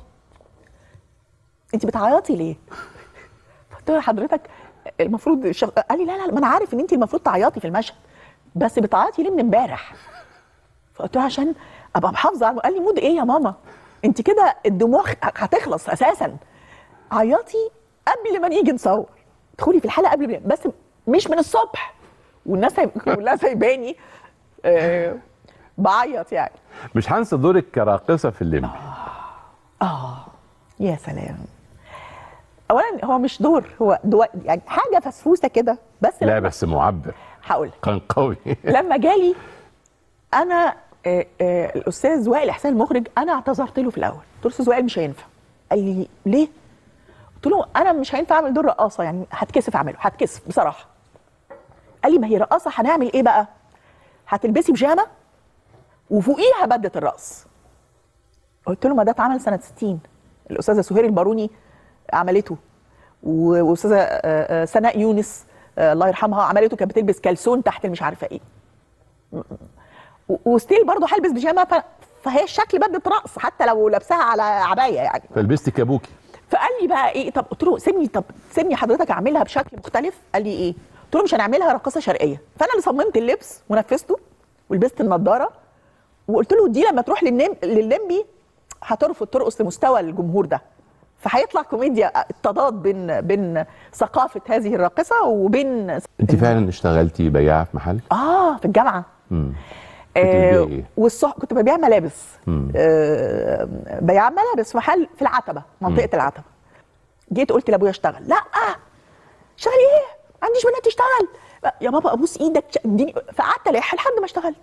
انت بتعيطي ليه؟ قلت له حضرتك المفروض الشغ... قال لي لا لا ما انا عارف ان انت المفروض تعيطي في المشهد بس بتعيطي ليه من امبارح؟ فقلت له عشان ابقى محافظه على قال لي مود ايه يا ماما؟ انت كده الدموع هتخلص اساسا عيطي قبل ما نيجي نصور ادخلي في الحلقه قبل ما بس مش من الصبح والناس هيب... كلها سايباني آه... بعيط يعني مش هنسى دورك كراقصه في الليمبي اه يا سلام اولا هو مش دور هو دو... يعني حاجه فسفوسه كده بس لا لما- بس معبر هقول لك كان قوي لما جالي انا آه، آه، الاستاذ وائل احسان المخرج انا اعتذرت له في الاول قلت له استاذ وائل مش هينفع قال لي ليه قلت له انا مش هينفع اعمل دور رقاصه يعني هتكسف اعمله هتكسف بصراحه قال لي ما هي رقاصه هنعمل ايه بقى هتلبسي بيجامه وفوقيها بدله الرقص قلت له ما ده اتعمل سنه 60 الاستاذه سهير الباروني عملته و- واستاذه آه، آه، سناء يونس آه، الله يرحمها عملته كانت بتلبس كلسون تحت مش عارفه ايه و- وستيل برضه هلبس بيجامه ف... فهي الشكل بدله رقص حتى لو لابساها على عبايه يعني فلبستي كابوكي فقال لي بقى ايه طب قلت له سيبني طب سيبني حضرتك اعملها بشكل مختلف قال لي ايه قلت له مش هنعملها رقاصه شرقيه فانا اللي صممت اللبس ونفذته ولبست النضاره وقلت له دي لما تروح للنم... لللمبي هترفض ترقص لمستوى الجمهور ده فهيطلع كوميديا التضاد بين بين ثقافه هذه الراقصه وبين انت فعلا اشتغلتي بياعه في محل اه في الجامعه امم كنت بتبيعي آه ايه؟ والصح كنت ببيع ملابس مم. آه بياع ملابس في محل في العتبه منطقه العتبه جيت قلت لابويا اشتغل لا اشتغل ايه ما عنديش بنات تشتغل يا بابا ابوس ايدك ش- اديني فقعدت الح لحد ما اشتغلت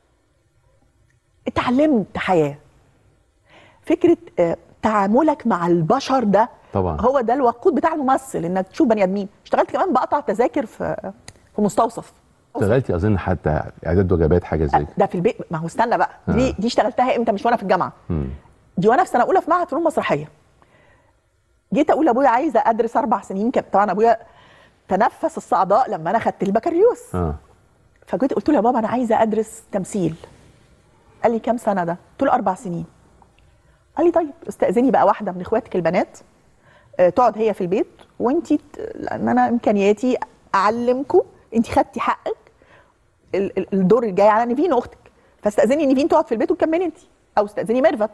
اتعلمت حياه فكره آه تعاملك مع البشر ده طبعا. هو ده الوقود بتاع الممثل انك تشوف بني ادمين اشتغلت كمان بقطع تذاكر في في مستوصف اشتغلتي اظن حتى اعداد وجبات حاجه زي كده ده في البيت ما هو استنى بقى دي دي اشتغلتها امتى مش وانا في الجامعه مم. دي وانا في سنه اولى في معهد فنون مسرحيه جيت اقول لابويا عايزه ادرس اربع سنين كان طبعا ابويا تنفس الصعداء لما انا خدت البكالوريوس اه فجيت قلت له يا بابا انا عايزه ادرس تمثيل قال لي كام سنه ده قلت له اربع سنين قال لي طيب استاذني بقى واحده من اخواتك البنات آه، تقعد هي في البيت وانت لان انا امكانياتي اعلمكم انت خدتي حقك ال- ال- الدور الجاي على نيفين اختك فاستاذني نيفين تقعد في البيت وتكملي انت او استاذني ميرفت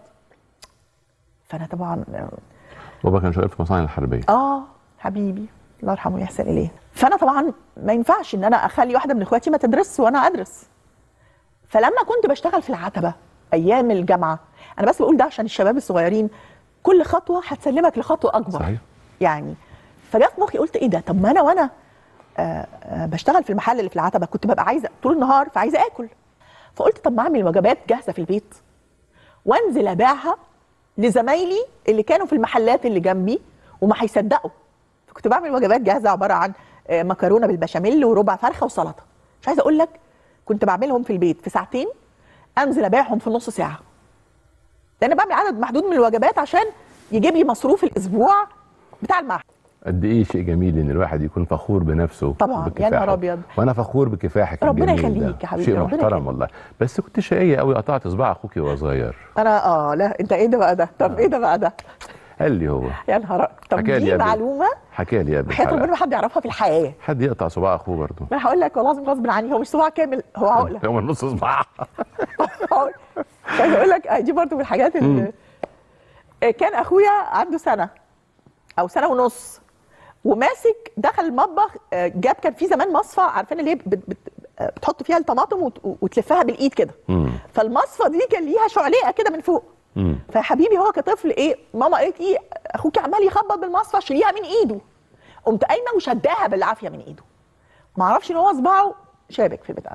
فانا طبعا بابا كان شغال في المصانع الحربيه اه حبيبي الله يرحمه ويحسن اليه فانا طبعا ما ينفعش ان انا اخلي واحده من اخواتي ما تدرس وانا ادرس فلما كنت بشتغل في العتبه ايام الجامعه انا بس بقول ده عشان الشباب الصغيرين كل خطوه هتسلمك لخطوه اكبر صحيح. يعني فجاء في مخي قلت ايه ده طب ما انا وانا آه، آه، بشتغل في المحل اللي في العتبه كنت ببقى عايزه طول النهار فعايزه اكل فقلت طب ما اعمل وجبات جاهزه في البيت وانزل ابيعها لزمايلي اللي كانوا في المحلات اللي جنبي وما هيصدقوا فكنت بعمل وجبات جاهزه عباره عن آه، مكرونه بالبشاميل وربع فرخه وسلطه مش عايزه اقول لك كنت بعملهم في البيت في ساعتين انزل ابيعهم في نص ساعه لان بعمل عدد محدود من الوجبات عشان يجيب لي مصروف الاسبوع بتاع المعهد قد ايه شيء جميل ان الواحد يكون فخور بنفسه طبعاً، يا وبكفاحه. نهار أبيض. وانا فخور بكفاحك ربنا الجميل ده. يخليك يا حبيبي، شيء ربنا محترم يخليك. والله بس كنت شقيه قوي قطعت صباع اخوك وهو صغير انا اه لا انت ايه ده بقى ده طب ايه ده بقى ده قال لي هو يا نهار طب حكى لي دي قبل. معلومه حكى لي قبل حياه الحلقة. ربنا ما حد يعرفها في الحياه حد يقطع صباع اخوه برضه ما انا هقول لك والله العظيم غصب عني هو مش صباع كامل هو عقله هو نص صباع هقول- مش عايزه اقول لك آه، دي برضو من الحاجات اللي آه، كان اخويا عنده سنه او سنه ونص وماسك دخل المطبخ آه، جاب كان في زمان مصفى عارفين اللي هي بت- بت- آه، بتحط فيها الطماطم وت- وتلفها بالايد كده مم. فالمصفى دي كان ليها شعليقه كده من فوق مم. فيا حبيبي هو كطفل ايه ماما قالت لي اخوك عمال يخبط بالمصفى شيليها من ايده قمت قايمه وشداها بالعافيه من ايده ما اعرفش ان هو صباعه شابك في البتاع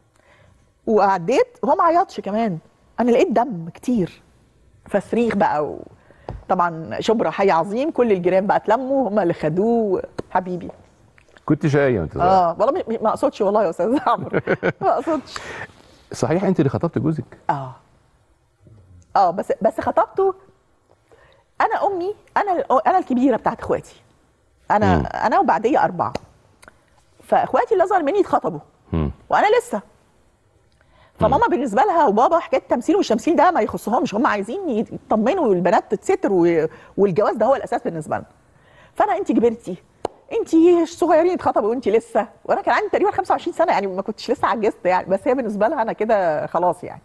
وعديت هو ما عيطش كمان انا لقيت دم كتير فصريخ بقى و... طبعا شبرا حي عظيم كل الجيران بقى اتلموا هم اللي خدوه حبيبي كنت شقيه وانت صغير اه والله م- ما اقصدش والله يا استاذ عمرو ما اقصدش صحيح انت اللي خطبت جوزك اه اه بس بس خطبته انا امي انا ال- انا الكبيره بتاعت اخواتي انا مم. انا وبعديه اربعه فاخواتي اللي اصغر مني اتخطبوا مم. وانا لسه فماما بالنسبه لها وبابا حكايه التمثيل والمش تمثيل ده ما يخصهمش هم عايزين يطمنوا البنات تتستر و- والجواز ده هو الاساس بالنسبه لنا فانا انت كبرتي انت صغيرين اتخطبوا وانت لسه وانا كان عندي تقريبا 25 سنه يعني ما كنتش لسه عجزت يعني بس هي بالنسبه لها انا كده خلاص يعني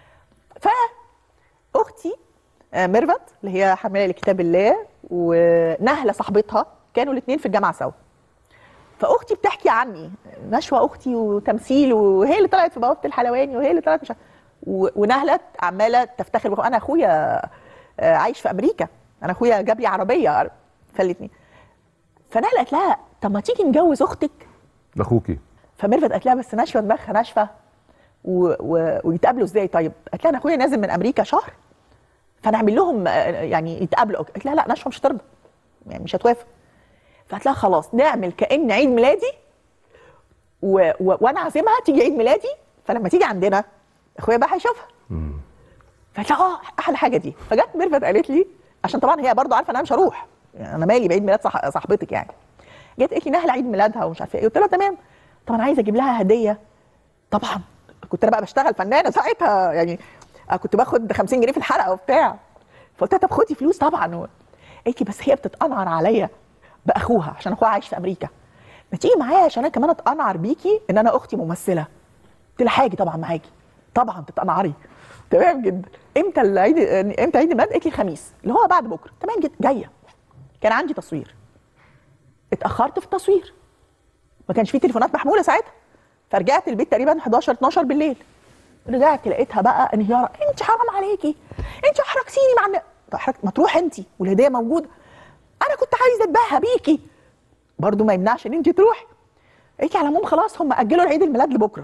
فاختي آه، ميرفت اللي هي حامله لكتاب الله ونهله صاحبتها كانوا الاثنين في الجامعه سوا فاختي بتحكي عني نشوى اختي وتمثيل وهي اللي طلعت في بوابه الحلواني وهي اللي طلعت مش عارف- و- ونهله عماله تفتخر بخ- انا اخويا آه، عايش في امريكا انا اخويا جاب لي عربيه فالاثنين فنهله قالت لها طب ما تيجي نجوز اختك ده اخوكي فميرفت قالت لها بس نشوى دماغها ناشفه و... و... ويتقابلوا ازاي طيب؟ قالت لها انا اخويا نازل من امريكا شهر فنعمل لهم آه، يعني يتقابلوا قالت لها لا نشوى مش هترضى يعني مش هتوافق فقالت لها خلاص نعمل كان عيد ميلادي و... و... وانا عازمها تيجي عيد ميلادي فلما تيجي عندنا اخويا بقى هيشوفها فقالت لها اه احلى حاجه دي فجت ميرفت قالت لي عشان طبعا هي برضو عارفه ان انا مش هروح يعني انا مالي بعيد ميلاد صح... صاحبتك يعني جت قالت لي نهله عيد ميلادها ومش عارفه ايه قلت لها تمام طب انا عايزه اجيب لها هديه طبعا كنت انا بقى بشتغل فنانه ساعتها يعني أنا كنت باخد 50 جنيه في الحلقه وبتاع فقلت لها طب خدي فلوس طبعا و- قالت لي بس هي بتتقنعر عليا باخوها عشان اخوها عايش في امريكا ما تيجي معايا عشان انا كمان اتقنعر بيكي ان انا اختي ممثله قلت لها حاجه طبعا معاكي طبعا تتقنعري تمام جدا امتى العيد امتى عيد الميلاد قالت لي الخميس اللي هو بعد بكره تمام جدا جايه كان عندي تصوير اتاخرت في التصوير ما كانش في تليفونات محموله ساعتها فرجعت البيت تقريبا 11 12 بالليل رجعت لقيتها بقى انهيار انت حرام عليكي انت احرجتيني مع الن- طب أحرج- ما تروح انت والهديه موجوده انا كنت عايزه اتباهى بيكي برضو ما يمنعش ان انت تروحي قالت لي على العموم خلاص هم اجلوا العيد الميلاد لبكره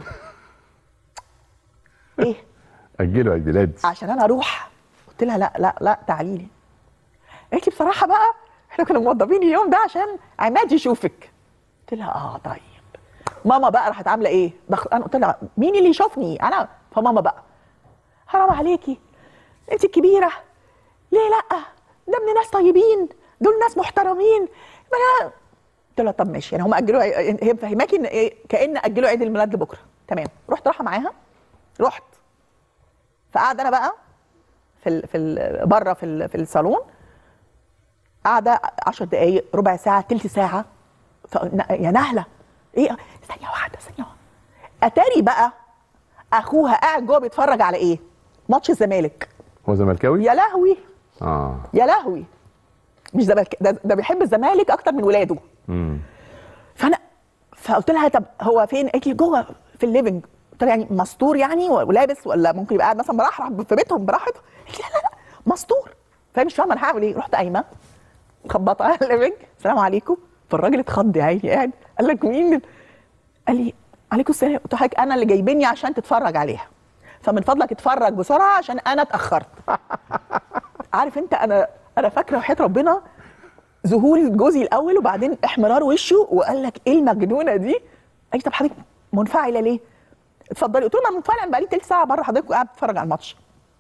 ايه اجلوا عيد ميلاد عشان انا اروح قلت لها لا لا لا تعالي لي قالت لي بصراحه بقى احنا كنا موظفين اليوم ده عشان عماد يشوفك قلت لها اه طيب ماما بقى راحت عامله ايه دخل انا قلت لها مين اللي يشوفني انا فماما بقى حرام عليكي انت الكبيره ليه لا ده ابن ناس طيبين دول ناس محترمين ما انا قلت لها طب ماشي يعني هم اجلوا عي- هي مفهماكي ان ايه كان اجلوا عيد الميلاد لبكره تمام رحت رايحه معاها رحت فقعد انا بقى في ال في ال بره في ال في الصالون قاعده 10 دقائق ربع ساعه تلت ساعه ف... يا نهله ايه ثانيه واحده ثانيه واحده اتاري بقى اخوها قاعد جوه بيتفرج على ايه ماتش الزمالك هو زملكاوي يا لهوي اه يا لهوي مش زمالك ده, ده بيحب الزمالك اكتر من ولاده امم فانا فقلت لها طب هو فين قالت لي جوه في الليفنج قلت لها يعني مستور يعني ولابس ولا ممكن يبقى قاعد مثلا مرحرح في بيتهم براحته قالت لي لا لا لا مستور فانا مش فاهمه انا هعمل ايه رحت قايمه مخبطه على الليفنج السلام عليكم فالراجل اتخض يا عيني قاعد قال لك مين قال لي عليكم السلام قلت له حضرتك انا اللي جايبني عشان تتفرج عليها فمن فضلك اتفرج بسرعه عشان انا اتاخرت عارف انت انا انا فاكره وحياه ربنا ذهول جوزي الاول وبعدين احمرار وشه وقال لك ايه المجنونه دي؟ قال لي طب حضرتك منفعله ليه؟ اتفضلي قلت له ما منفعله بقالي تلت ساعه بره حضرتك قاعد بتتفرج على الماتش.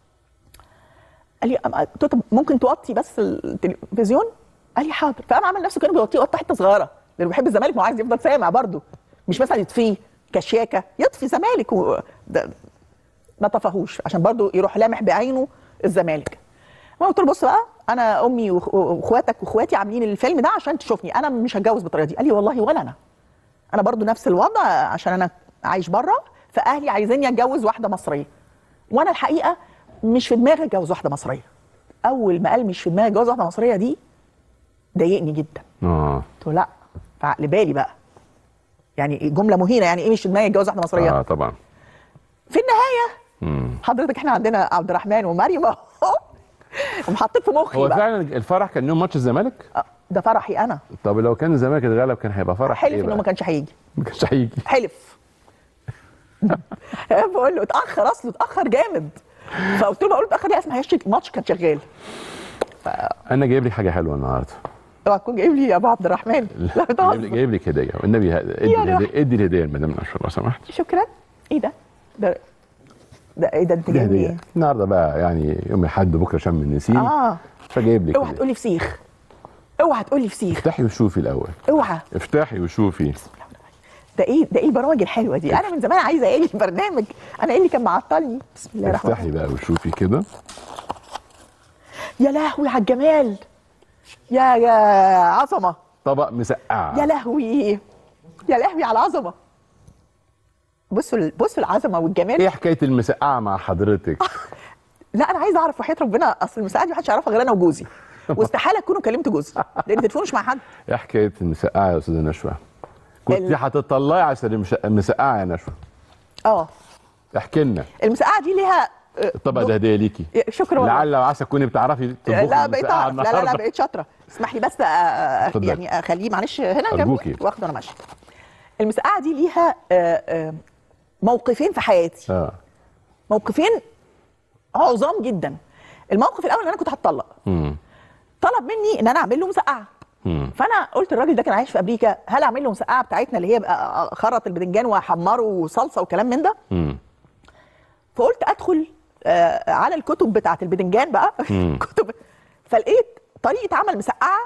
قال لي أم- قلت له طب ممكن توطي بس التلفزيون؟ قال لي حاضر فقام عمل نفسه كانه بيوطيه وطى حته صغيره لانه بيحب الزمالك ما هو عايز يفضل سامع برضه مش مثلا يطفيه كشياكه يطفي زمالك و... ده ما طفاهوش عشان برضه يروح لامح بعينه الزمالك ما قلت له بص بقى انا امي وأخ- واخواتك واخواتي عاملين الفيلم ده عشان تشوفني انا مش هتجوز بالطريقه دي قال لي والله ولا انا انا برضو نفس الوضع عشان انا عايش بره فاهلي عايزيني اتجوز واحده مصريه وانا الحقيقه مش في دماغي اتجوز واحده مصريه اول ما قال مش في دماغي اتجوز واحده مصريه دي ضايقني جدا اه قلت له لا فعقل بالي بقى يعني جمله مهينه يعني ايه مش في دماغي اتجوز واحده مصريه اه طبعا في النهايه امم حضرتك احنا عندنا عبد الرحمن ومريم اهو ومحطين في مخي هو بقى فعلا الفرح كان يوم ماتش الزمالك آه، ده فرحي انا طب لو كان الزمالك اتغلب كان هيبقى فرح حلف ايه انه ما بقى كانش هيجي ما كانش هيجي حلف بقول له اتاخر اصله اتاخر جامد فقلت له بقول له اتاخر يا اسمع هيش الماتش كان شغال انا جايب لي حاجه حلوه النهارده اوعى تكون جايب لي يا ابو عبد الرحمن لا جايب لي بتهزر جايب لك هديه والنبي ه- ادي يا الهديه ادي الهديه لمدام نشوى لو سمحت شكرا ايه ده ده ده ايه ده انت دي جايب لي هديه ايه النهارده بقى يعني يوم الاحد بكره شم النسيم اه فجايب لك اوعى هدية. تقول لي فسيخ اوعى تقول لي فسيخ افتحي وشوفي الاول اوعى افتحي وشوفي ده ايه ده ايه البرامج الحلوه دي انا من زمان عايزه ايه البرنامج انا ايه اللي كان معطلني بسم الله الرحمن افتحي الرحيم بقى وشوفي كده يا لهوي على الجمال يا يا عظمه طبق مسقعه يا لهوي يا لهوي على العظمه بصوا ال- بصوا العظمه والجمال ايه حكايه المسقعه مع حضرتك لا انا عايزه اعرف وحياه ربنا اصل المساعده دي محدش يعرفها غير انا وجوزي واستحاله تكونوا كلمت جوزي لان تليفونه مش مع حد ايه حكايه المسقعه يا استاذه نشوى كنت ال- هتطلعي عشان المش- المسقعه يا نشوى اه احكي لنا المساعده دي ليها آه، الطبق ده هديه ليكي شكرا والله لعل وعسى تكوني بتعرفي تطبخي لا بقيت المسقعة أعرف. لا لا لا النهاردة. بقيت شاطره اسمح لي بس آه، آه، اتفضلي. يعني اخليه معلش هنا أرجوكي. جنبي واخده انا ماشيه المسقعه دي ليها آه، آه، موقفين في حياتي اه موقفين عظام جدا الموقف الاول ان انا كنت هتطلق امم طلب مني ان انا اعمل له مسقعه امم فانا قلت الراجل ده كان عايش في امريكا هل اعمل له مسقعه بتاعتنا اللي هي بقى خرط البدنجان واحمره وصلصه وكلام من ده امم فقلت ادخل آه، على الكتب بتاعت البدنجان بقى مم. كتب فلقيت طريقه عمل مسقعه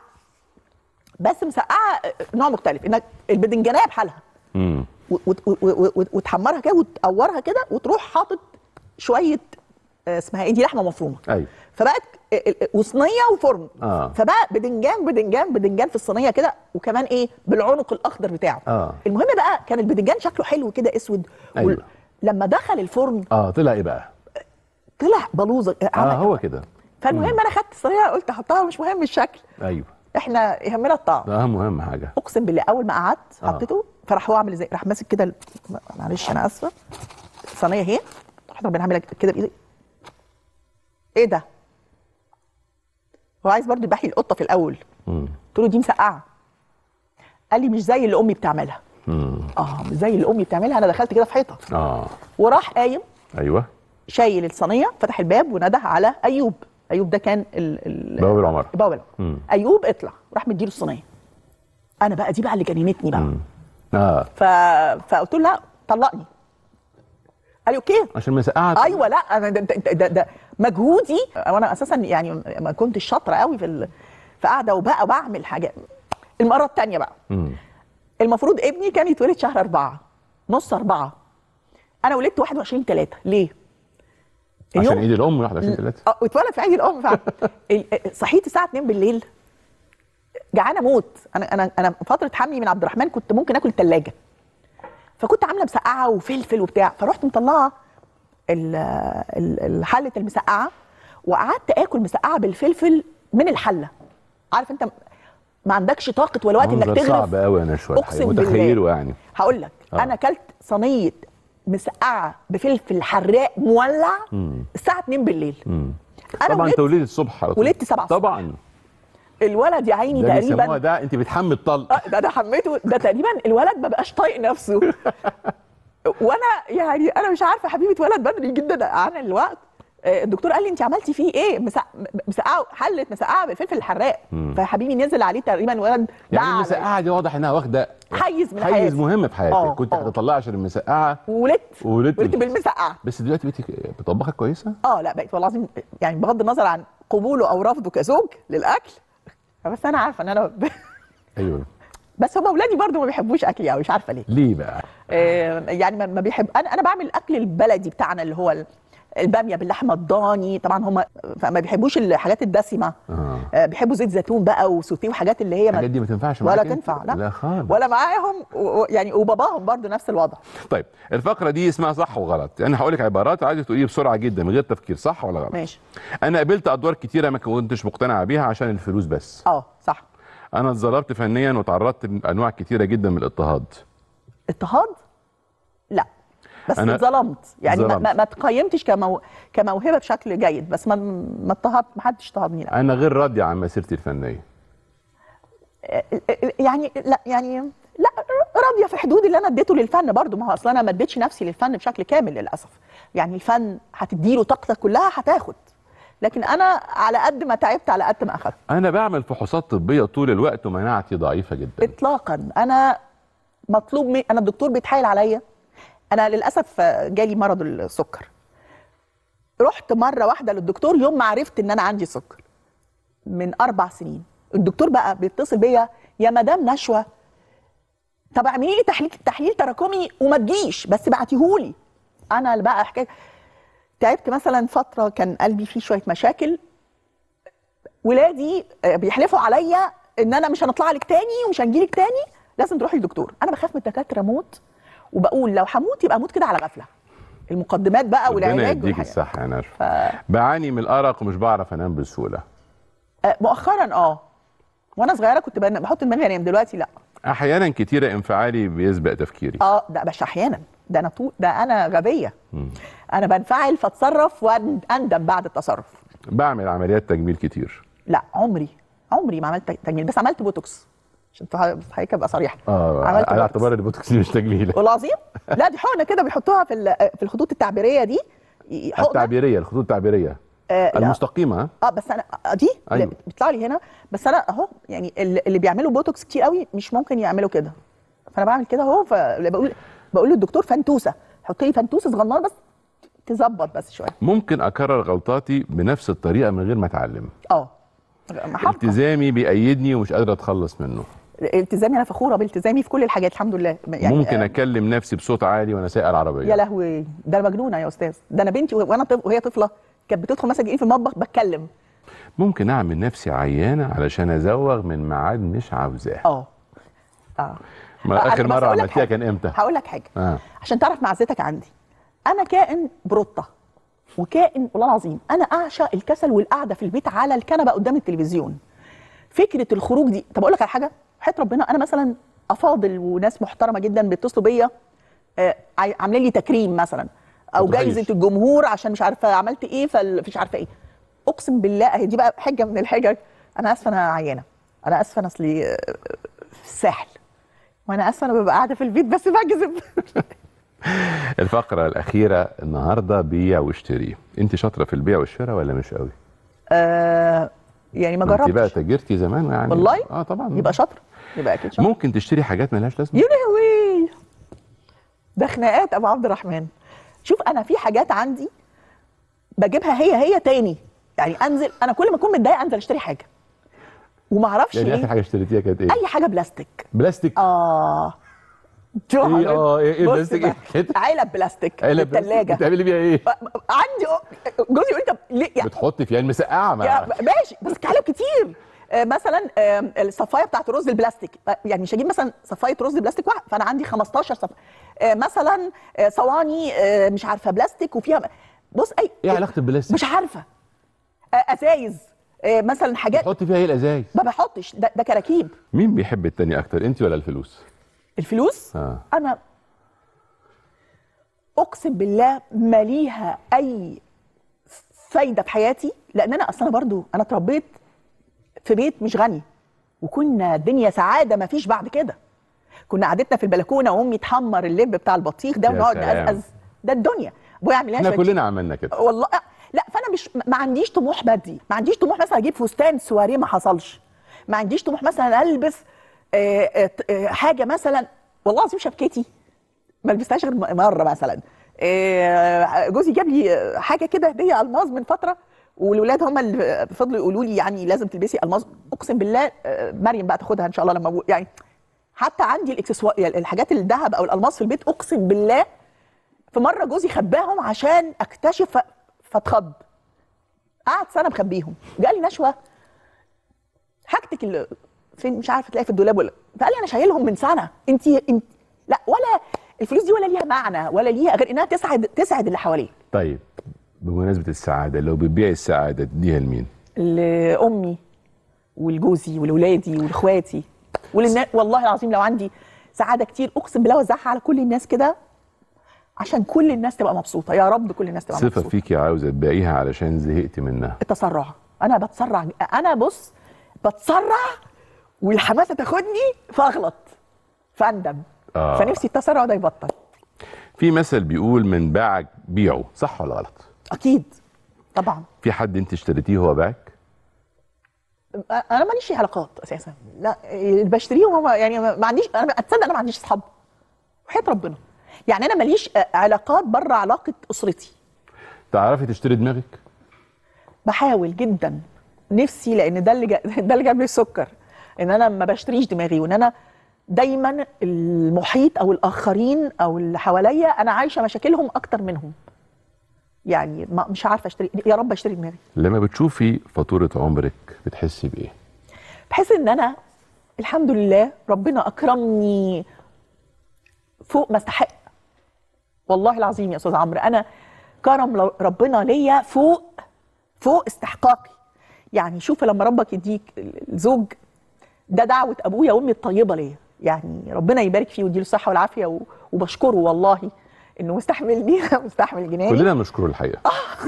بس مسقعه آه، نوع مختلف انك البدنجانيه بحالها امم و- وت- و- و- و- وتحمرها كده وتقورها كده وتروح حاطط شويه آه، اسمها ايه دي لحمه مفرومه ايوه فبقت ال- ال- وصينيه وفرن آه. فبقى بدنجان بدنجان بدنجان في الصينيه كده وكمان ايه بالعنق الاخضر بتاعه آه. المهم بقى كان البدنجان شكله حلو كده اسود أيوة. وال- لما دخل الفرن اه طلع ايه بقى طلع بلوزه اه عمل- هو كده فالمهم انا خدت الصينيه قلت احطها مش مهم الشكل ايوه احنا يهمنا الطعم ده اهم اهم حاجه اقسم بالله اول ما قعدت آه. حطيته فراح هو عامل ازاي راح ماسك كده ال- معلش انا اسفه الصينيه اهي راح ربنا عاملها كده بايدي ايه ده هو عايز برضه يبحي القطه في الاول امم قلت له دي مسقعه قال لي مش زي اللي امي بتعملها امم اه مش زي اللي امي بتعملها انا دخلت كده في حيطه اه وراح قايم ايوه شايل الصينيه فتح الباب ونده على ايوب ايوب ده كان ال ال بوابه العمر بوابه مم. ايوب اطلع راح مديله الصينيه انا بقى دي بقى اللي جننتني بقى مم. اه ف... فقلت له لا طلقني قال لي اوكي عشان مسقعه ايوه لا انا ده, ده, ده, ده مجهودي وانا اساسا يعني ما كنتش شاطره قوي في ال... في قاعده وبقى بعمل حاجات المره الثانيه بقى امم المفروض ابني كان يتولد شهر أربعة نص أربعة أنا ولدت 21 3 ليه؟ عشان يوم- عيد الام 21 3 اه واتولد في عيد الام فعلا ال- صحيت الساعه 2 بالليل جعانه موت انا انا انا فتره حمي من عبد الرحمن كنت ممكن اكل الثلاجه فكنت عامله مسقعه وفلفل وبتاع فرحت مطلعه ال- ال- الحله المسقعه وقعدت اكل مسقعه بالفلفل من الحله عارف انت ما عندكش طاقه ولا وقت انك منظر تغرف صعب قوي انا شويه اقسم الحقيقة. بالله متخيله يعني هقول لك آه. انا اكلت صينيه مسقعه بفلفل حراق مولع الساعه 2 بالليل مم. انا طبعا ولدت انت ولدت الصبح على طول ولدت سبعة الصبح. طبعا الولد يا عيني ده بيسموها تقريبا ده انت بتحمل طلق آه، ده انا حميته ده تقريبا الولد ما بقاش طايق نفسه وانا يعني انا مش عارفه حبيبي اتولد بدري جدا عن الوقت آه، الدكتور قال لي انت عملتي فيه ايه مسق- مسقعه حله مسقعه بالفلفل الحراق فحبيبي نزل عليه تقريبا الولد يعني دعا على- المسقعه دي واضح انها واخده حيز من حيز حياتي مهم في حياتك آه، كنت آه. هتطلعي عشان المسقعه ولدت ولدت ولدت بال- بالمسقعه بس دلوقتي بقيتي بطبخك كويسه اه لا بقيت والله العظيم يعني بغض النظر عن قبوله او رفضه كزوج للاكل بس انا عارفه ان انا ب... ايوه بس هم اولادي برضو ما بيحبوش اكلي قوي مش عارفه ليه ليه بقى آه، يعني ما ما بيحب انا انا بعمل الاكل البلدي بتاعنا اللي هو ال- الباميه باللحمه الضاني طبعا هم فما بيحبوش الحاجات الدسمه اه آه، بيحبوا زيت زيتون بقى وسوتيه وحاجات اللي هي الحاجات ما دي ما تنفعش ولا معاك أنت؟ تنفع لا لا خالص ولا معاهم و- و- يعني وباباهم برضو نفس الوضع طيب الفقره دي اسمها صح وغلط انا هقول لك عبارات عايزك تقولي بسرعه جدا من غير تفكير صح ولا غلط ماشي انا قبلت ادوار كتيره ما كنتش مقتنع بيها عشان الفلوس بس اه صح انا اتظلمت فنيا وتعرضت لانواع كتيره جدا من الاضطهاد اضطهاد لا بس أنا اتظلمت يعني ما, اتظلمت. ما, ما تقيمتش كمو... كموهبه بشكل جيد بس ما ما اضطهدت ما حدش اضطهدني لا انا غير راضي عن مسيرتي الفنيه يعني لا يعني لا راضيه في حدود اللي انا اديته للفن برضو ما هو اصلا انا ما اديتش نفسي للفن بشكل كامل للاسف يعني الفن هتديله طاقتك كلها هتاخد لكن انا على قد ما تعبت على قد ما اخدت انا بعمل فحوصات طبيه طول الوقت ومناعتي ضعيفه جدا اطلاقا انا مطلوب من انا الدكتور بيتحايل عليا انا للاسف جالي مرض السكر رحت مره واحده للدكتور يوم ما عرفت ان انا عندي سكر من اربع سنين الدكتور بقى بيتصل بيا يا مدام نشوى طب اعملي لي تحليل تحليل تراكمي وما تجيش بس بعتيهولي انا اللي بقى حكايه تعبت مثلا فتره كان قلبي فيه شويه مشاكل ولادي آه، بيحلفوا عليا ان انا مش هنطلع لك تاني ومش هنجيلك تاني لازم تروحي لدكتور انا بخاف من الدكاتره موت وبقول لو هموت يبقى اموت كده على غفله المقدمات بقى ربنا والعلاج يديك والحاجات. الصحه يا نشوى ف... بعاني من الارق ومش بعرف انام بسهوله آه، مؤخرا اه وانا صغيره كنت بن- بحط دماغي انام دلوقتي لا احيانا كتيره انفعالي بيسبق تفكيري اه ده مش احيانا ده انا طو... ده انا غبيه انا بنفعل فاتصرف واندم بعد التصرف بعمل عمليات تجميل كتير لا عمري عمري ما عملت تجميل بس عملت بوتوكس عشان حضرتك ابقى صريحه اه عملت على بوتوكس. اعتبار البوتوكس دي مش تجميل والله العظيم لا دي حقنه كده بيحطوها في ال- في الخطوط التعبيريه دي حقنه التعبيريه الخطوط التعبيريه آه لا. المستقيمه ها؟ اه بس انا آه دي أيوة. اللي بيطلع لي هنا بس انا اهو يعني اللي اللي بيعملوا بوتوكس كتير قوي مش ممكن يعملوا كده فانا بعمل كده اهو فبقول بقول للدكتور فنتوسه حط لي فنتوسه صغننه بس تظبط بس شويه ممكن اكرر غلطاتي بنفس الطريقه من غير ما اتعلم اه محبة. التزامي بيأيدني ومش قادر اتخلص منه التزامي انا فخوره بالتزامي في كل الحاجات الحمد لله يعني ممكن آه، اكلم نفسي بصوت عالي وانا سايق العربيه يا لهوي ده انا مجنونه يا استاذ ده انا بنتي وانا طف... وهي طفله كانت بتدخل مثلا ايه في المطبخ بتكلم ممكن اعمل نفسي عيانه علشان ازوغ من ميعاد مش عاوزاه اه اه ما آه، اخر بس مره أقول لك عملتيها حاجة. كان امتى هقول لك حاجه اه عشان تعرف معزتك عندي انا كائن بروطه وكائن والله العظيم انا اعشق الكسل والقعده في البيت على الكنبه قدام التلفزيون فكره الخروج دي طب اقول لك على حاجه حياه ربنا انا مثلا افاضل وناس محترمه جدا بيتصلوا بيا آه، عاي- عاملين لي تكريم مثلا او ما تروحيش. جايزه الجمهور عشان مش عارفه عملت ايه فمش عارفه ايه اقسم بالله هي دي بقى حجه من الحجج انا اسفه انا عيانه انا اسفه انا اصلي آه، في الساحل وانا اسفه انا ببقى قاعده في البيت بس بكذب الفقره الاخيره النهارده بيع واشتري انت شاطره في البيع والشراء ولا مش قوي آه يعني ما انت بقى جربتش تاجرتي زمان يعني والله اه طبعا يبقى شاطر يبقى اكيد شاطر ممكن تشتري حاجات ملهاش لازمه يا لهوي ده خناقات ابو عبد الرحمن شوف انا في حاجات عندي بجيبها هي هي تاني يعني انزل انا كل ما اكون متضايقه انزل اشتري حاجه وما اعرفش يعني اخر ليه حاجه اشتريتيها كانت ايه اي حاجه بلاستيك بلاستيك اه شو ايه اه ايه ايه بص بلاستيك ايه بقى، كده علب بلاستيك علب في بلاستيك الثلاجه بتعملي بيها ايه؟ عندي جوزي يقول لي طب ليه يعني بتحطي فيها المسقعه يا مع ماشي بس علب كتير آه، مثلا آه، الصفايه بتاعت الرز البلاستيك آه، يعني مش هجيب مثلا صفايه رز بلاستيك واحد فانا عندي 15 صف آه، مثلا آه، صواني آه، مش عارفه بلاستيك وفيها بص اي ايه علاقه البلاستيك؟ مش عارفه آه، ازايز آه، مثلا حاجات بتحطي فيها ايه الازايز؟ ما بحطش ده, ده كراكيب مين بيحب التاني اكتر انت ولا الفلوس؟ الفلوس اه انا اقسم بالله ما ليها اي فايده في حياتي لان انا اصلا برضو انا اتربيت في بيت مش غني وكنا الدنيا سعاده ما فيش بعد كده كنا قعدتنا في البلكونه وامي تحمر اللب بتاع البطيخ ده يا ونقعد سلام. نقزقز ده الدنيا ابويا يعمل لنا احنا شوية كلنا عملنا كده والله لا فانا مش ما عنديش طموح مادي ما عنديش طموح مثلا اجيب فستان سواريه ما حصلش ما عنديش طموح مثلا البس آه، آه، آه، حاجه مثلا والله العظيم شبكتي ما لبستهاش غير م- مره مثلا آه، جوزي جاب لي آه، حاجه كده هديه الماظ من فتره والولاد هم اللي فضلوا يقولوا لي يعني لازم تلبسي الماظ اقسم بالله آه، مريم بقى تاخدها ان شاء الله لما أبو- يعني حتى عندي الاكسسوار يعني الحاجات الذهب او الالماس في البيت اقسم بالله في مره جوزي خباهم عشان اكتشف ف- فاتخض قعد سنه مخبيهم قال لي نشوه حاجتك اللي فين مش عارفه تلاقي في الدولاب ولا فقال لي انا شايلهم من سنه انت انت لا ولا الفلوس دي ولا ليها معنى ولا ليها غير انها تسعد تسعد اللي حواليك طيب بمناسبه السعاده لو بتبيعي السعاده تديها لمين؟ لامي ولجوزي ولولادي ولاخواتي وللناس والله العظيم لو عندي سعاده كتير اقسم بالله اوزعها على كل الناس كده عشان كل الناس تبقى مبسوطه يا رب كل الناس تبقى صفه مبسوطه فيكي عاوزه تبيعيها علشان زهقتي منها التسرع انا بتسرع انا بص بتسرع والحماسه تاخدني فاغلط فاندم آه. فنفسي التسرع ده يبطل في مثل بيقول من باعك بيعه صح ولا غلط؟ اكيد طبعا في حد انت اشتريتيه هو باعك؟ انا ماليش في علاقات اساسا لا اللي بشتريهم هم يعني ما ما عنديش انا اتصدق انا ما عنديش اصحاب وحياه ربنا يعني انا ماليش آه، علاقات بره علاقه اسرتي تعرفي تشتري دماغك؟ بحاول جدا نفسي لان ده اللي جا... ده اللي جاب لي السكر ان انا ما بشتريش دماغي وان انا دايما المحيط او الاخرين او اللي حواليا انا عايشه مشاكلهم اكتر منهم يعني ما مش عارفه اشتري يا رب اشتري دماغي لما بتشوفي فاتوره عمرك بتحسي بايه؟ بحس ان انا الحمد لله ربنا اكرمني فوق ما استحق والله العظيم يا استاذ عمرو انا كرم لو- ربنا ليا فوق فوق استحقاقي يعني شوف لما ربك يديك الزوج ده دعوه ابويا وامي الطيبه ليا يعني ربنا يبارك فيه ويديله الصحه والعافيه و- وبشكره والله انه مستحملني مستحمل جناني كلنا نشكره الحقيقه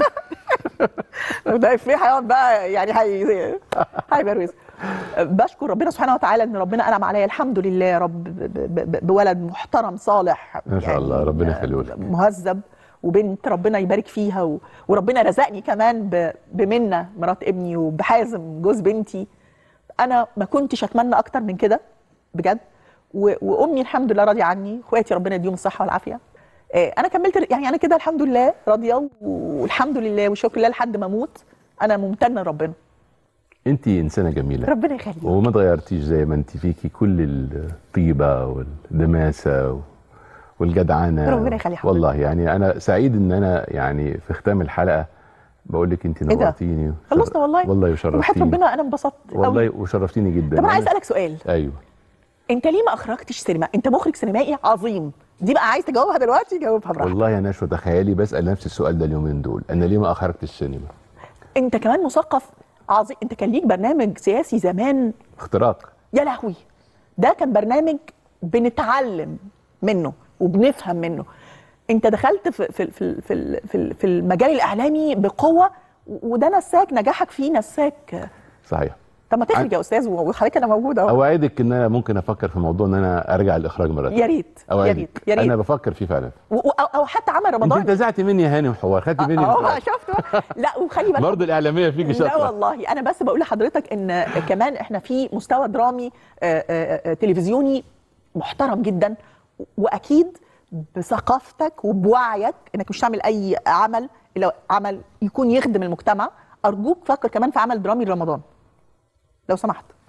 ده في هيقعد بقى يعني هي هيبروز بشكر ربنا سبحانه وتعالى ان ربنا انعم عليا الحمد لله يا رب ب- ب- ب- بولد محترم صالح ما شاء الله، ربنا يخليه لك. مهذب وبنت ربنا يبارك فيها و... وربنا رزقني كمان ب... بمنة مرات ابني وبحازم جوز بنتي انا ما كنتش اتمنى اكتر من كده بجد و... وامي الحمد لله راضيه عني اخواتي ربنا يديهم الصحه والعافيه آه، انا كملت يعني انا كده الحمد لله راضيه والحمد لله والشكر لله لحد ما اموت انا ممتنه لربنا انت انسانه جميله ربنا يخليك وما اتغيرتيش زي ما انت فيكي كل الطيبه والدماسه و- والجدعنه ربنا يخلي حضرتك. والله يعني انا سعيد ان انا يعني في ختام الحلقه بقول لك انت ده؟ نورتيني وشر- خلصنا والله والله وحياه وشرفتيني ربنا انا انبسطت والله قوي وشرفتيني جدا طب انا عايز أنا- اسالك سؤال ايوه انت ليه ما اخرجتش سينما انت مخرج سينمائي عظيم دي بقى عايز تجاوبها دلوقتي جاوبها براحتك والله يا نشوى تخيلي بسال نفس السؤال ده اليومين دول انا ليه ما اخرجت السينما انت كمان مثقف عظيم انت كان ليك برنامج سياسي زمان اختراق يا لهوي ده كان برنامج بنتعلم منه وبنفهم منه انت دخلت في في في في في, في المجال الاعلامي بقوه وده نساك نجاحك فيه نساك صحيح طب ما تخرج يا استاذ وحضرتك انا موجوده اهو اوعدك ان انا ممكن افكر في موضوع ان انا ارجع الاخراج مره تانية. يا ريت يا اوعدك ريت يا ريت انا بفكر فيه فعلا و- و- او أو حتى عمل انت رمضان انتزعتي مني يا هانم حوار خدتي مني اه الفرق. شفت لا وخلي بالك برضه الاعلاميه فيكي لا شاطره والله انا بس بقول لحضرتك ان كمان احنا في مستوى درامي آه، آه، آه، تلفزيوني محترم جدا واكيد بثقافتك وبوعيك انك مش تعمل اي عمل الا عمل يكون يخدم المجتمع ارجوك فكر كمان في عمل درامي رمضان لو سمحت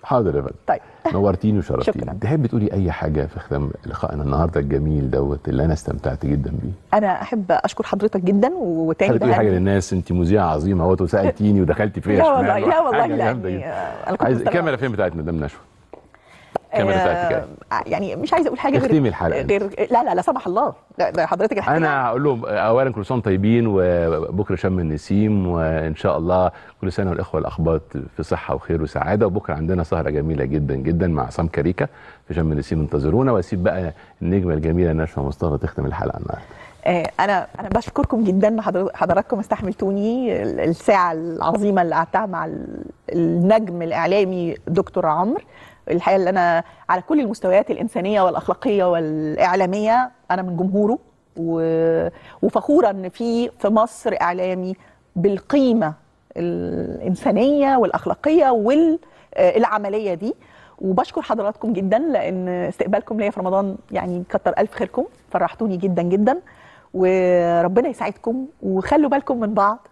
حاضر يا فندم طيب نورتيني وشرفتيني شكراً. تحبي تقولي اي حاجه في ختام لقائنا النهارده الجميل دوت اللي انا استمتعت جدا بيه انا احب اشكر حضرتك جدا وتاني تحبي تقولي حاجه بهني- للناس انت مذيعه عظيمه اهوت وسالتيني ودخلتي فيا لا شمال والله لا والله حاجة لا جامدة يعني جدا. آه، انا كنت عايز مستغربة. الكاميرا فين بتاعت مدام نشوى الكاميرا بتاعتك آه يعني مش عايزه اقول حاجه غير اختمي الحلقة غير لا لا لا سمح الله لا ده حضرتك احكي انا هقول لهم اولا كل سنه وانتم طيبين وبكره شم النسيم وان شاء الله كل سنه والاخوه الاخباط في صحه وخير وسعاده وبكره عندنا سهره جميله جدا جدا مع عصام كاريكا في شم النسيم انتظرونا واسيب بقى النجمه الجميله نشوى مصطفى تختم الحلقه النهارده آه، انا انا بشكركم جدا حضر- حضراتكم استحملتوني ال- الساعه العظيمه اللي قعدتها مع ال- النجم الاعلامي دكتور عمرو الحقيقه اللي انا على كل المستويات الانسانيه والاخلاقيه والاعلاميه انا من جمهوره و- وفخوره ان في في مصر اعلامي بالقيمه الانسانيه والاخلاقيه والعمليه دي وبشكر حضراتكم جدا لان استقبالكم ليا في رمضان يعني كتر الف خيركم فرحتوني جدا جدا وربنا يسعدكم وخلوا بالكم من بعض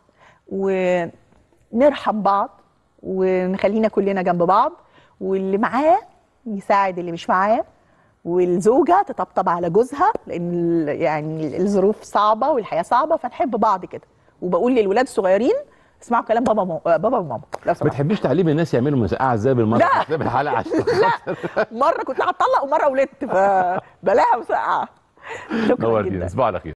ونرحم بعض ونخلينا كلنا جنب بعض واللي معاه يساعد اللي مش معاه والزوجه تطبطب على جوزها لان ال- يعني الظروف صعبه والحياه صعبه فنحب بعض كده وبقول للولاد الصغيرين اسمعوا كلام بابا مو... بابا وماما لو ما سمحتوا تحبيش تعليم الناس يعملوا مسقعه ازاي بالمره لا. في ختام الحلقه عشان مره كنت هتطلق ومره ولدت فبلاها مسقعه شكرا نورتينا جدا تصبحوا على خير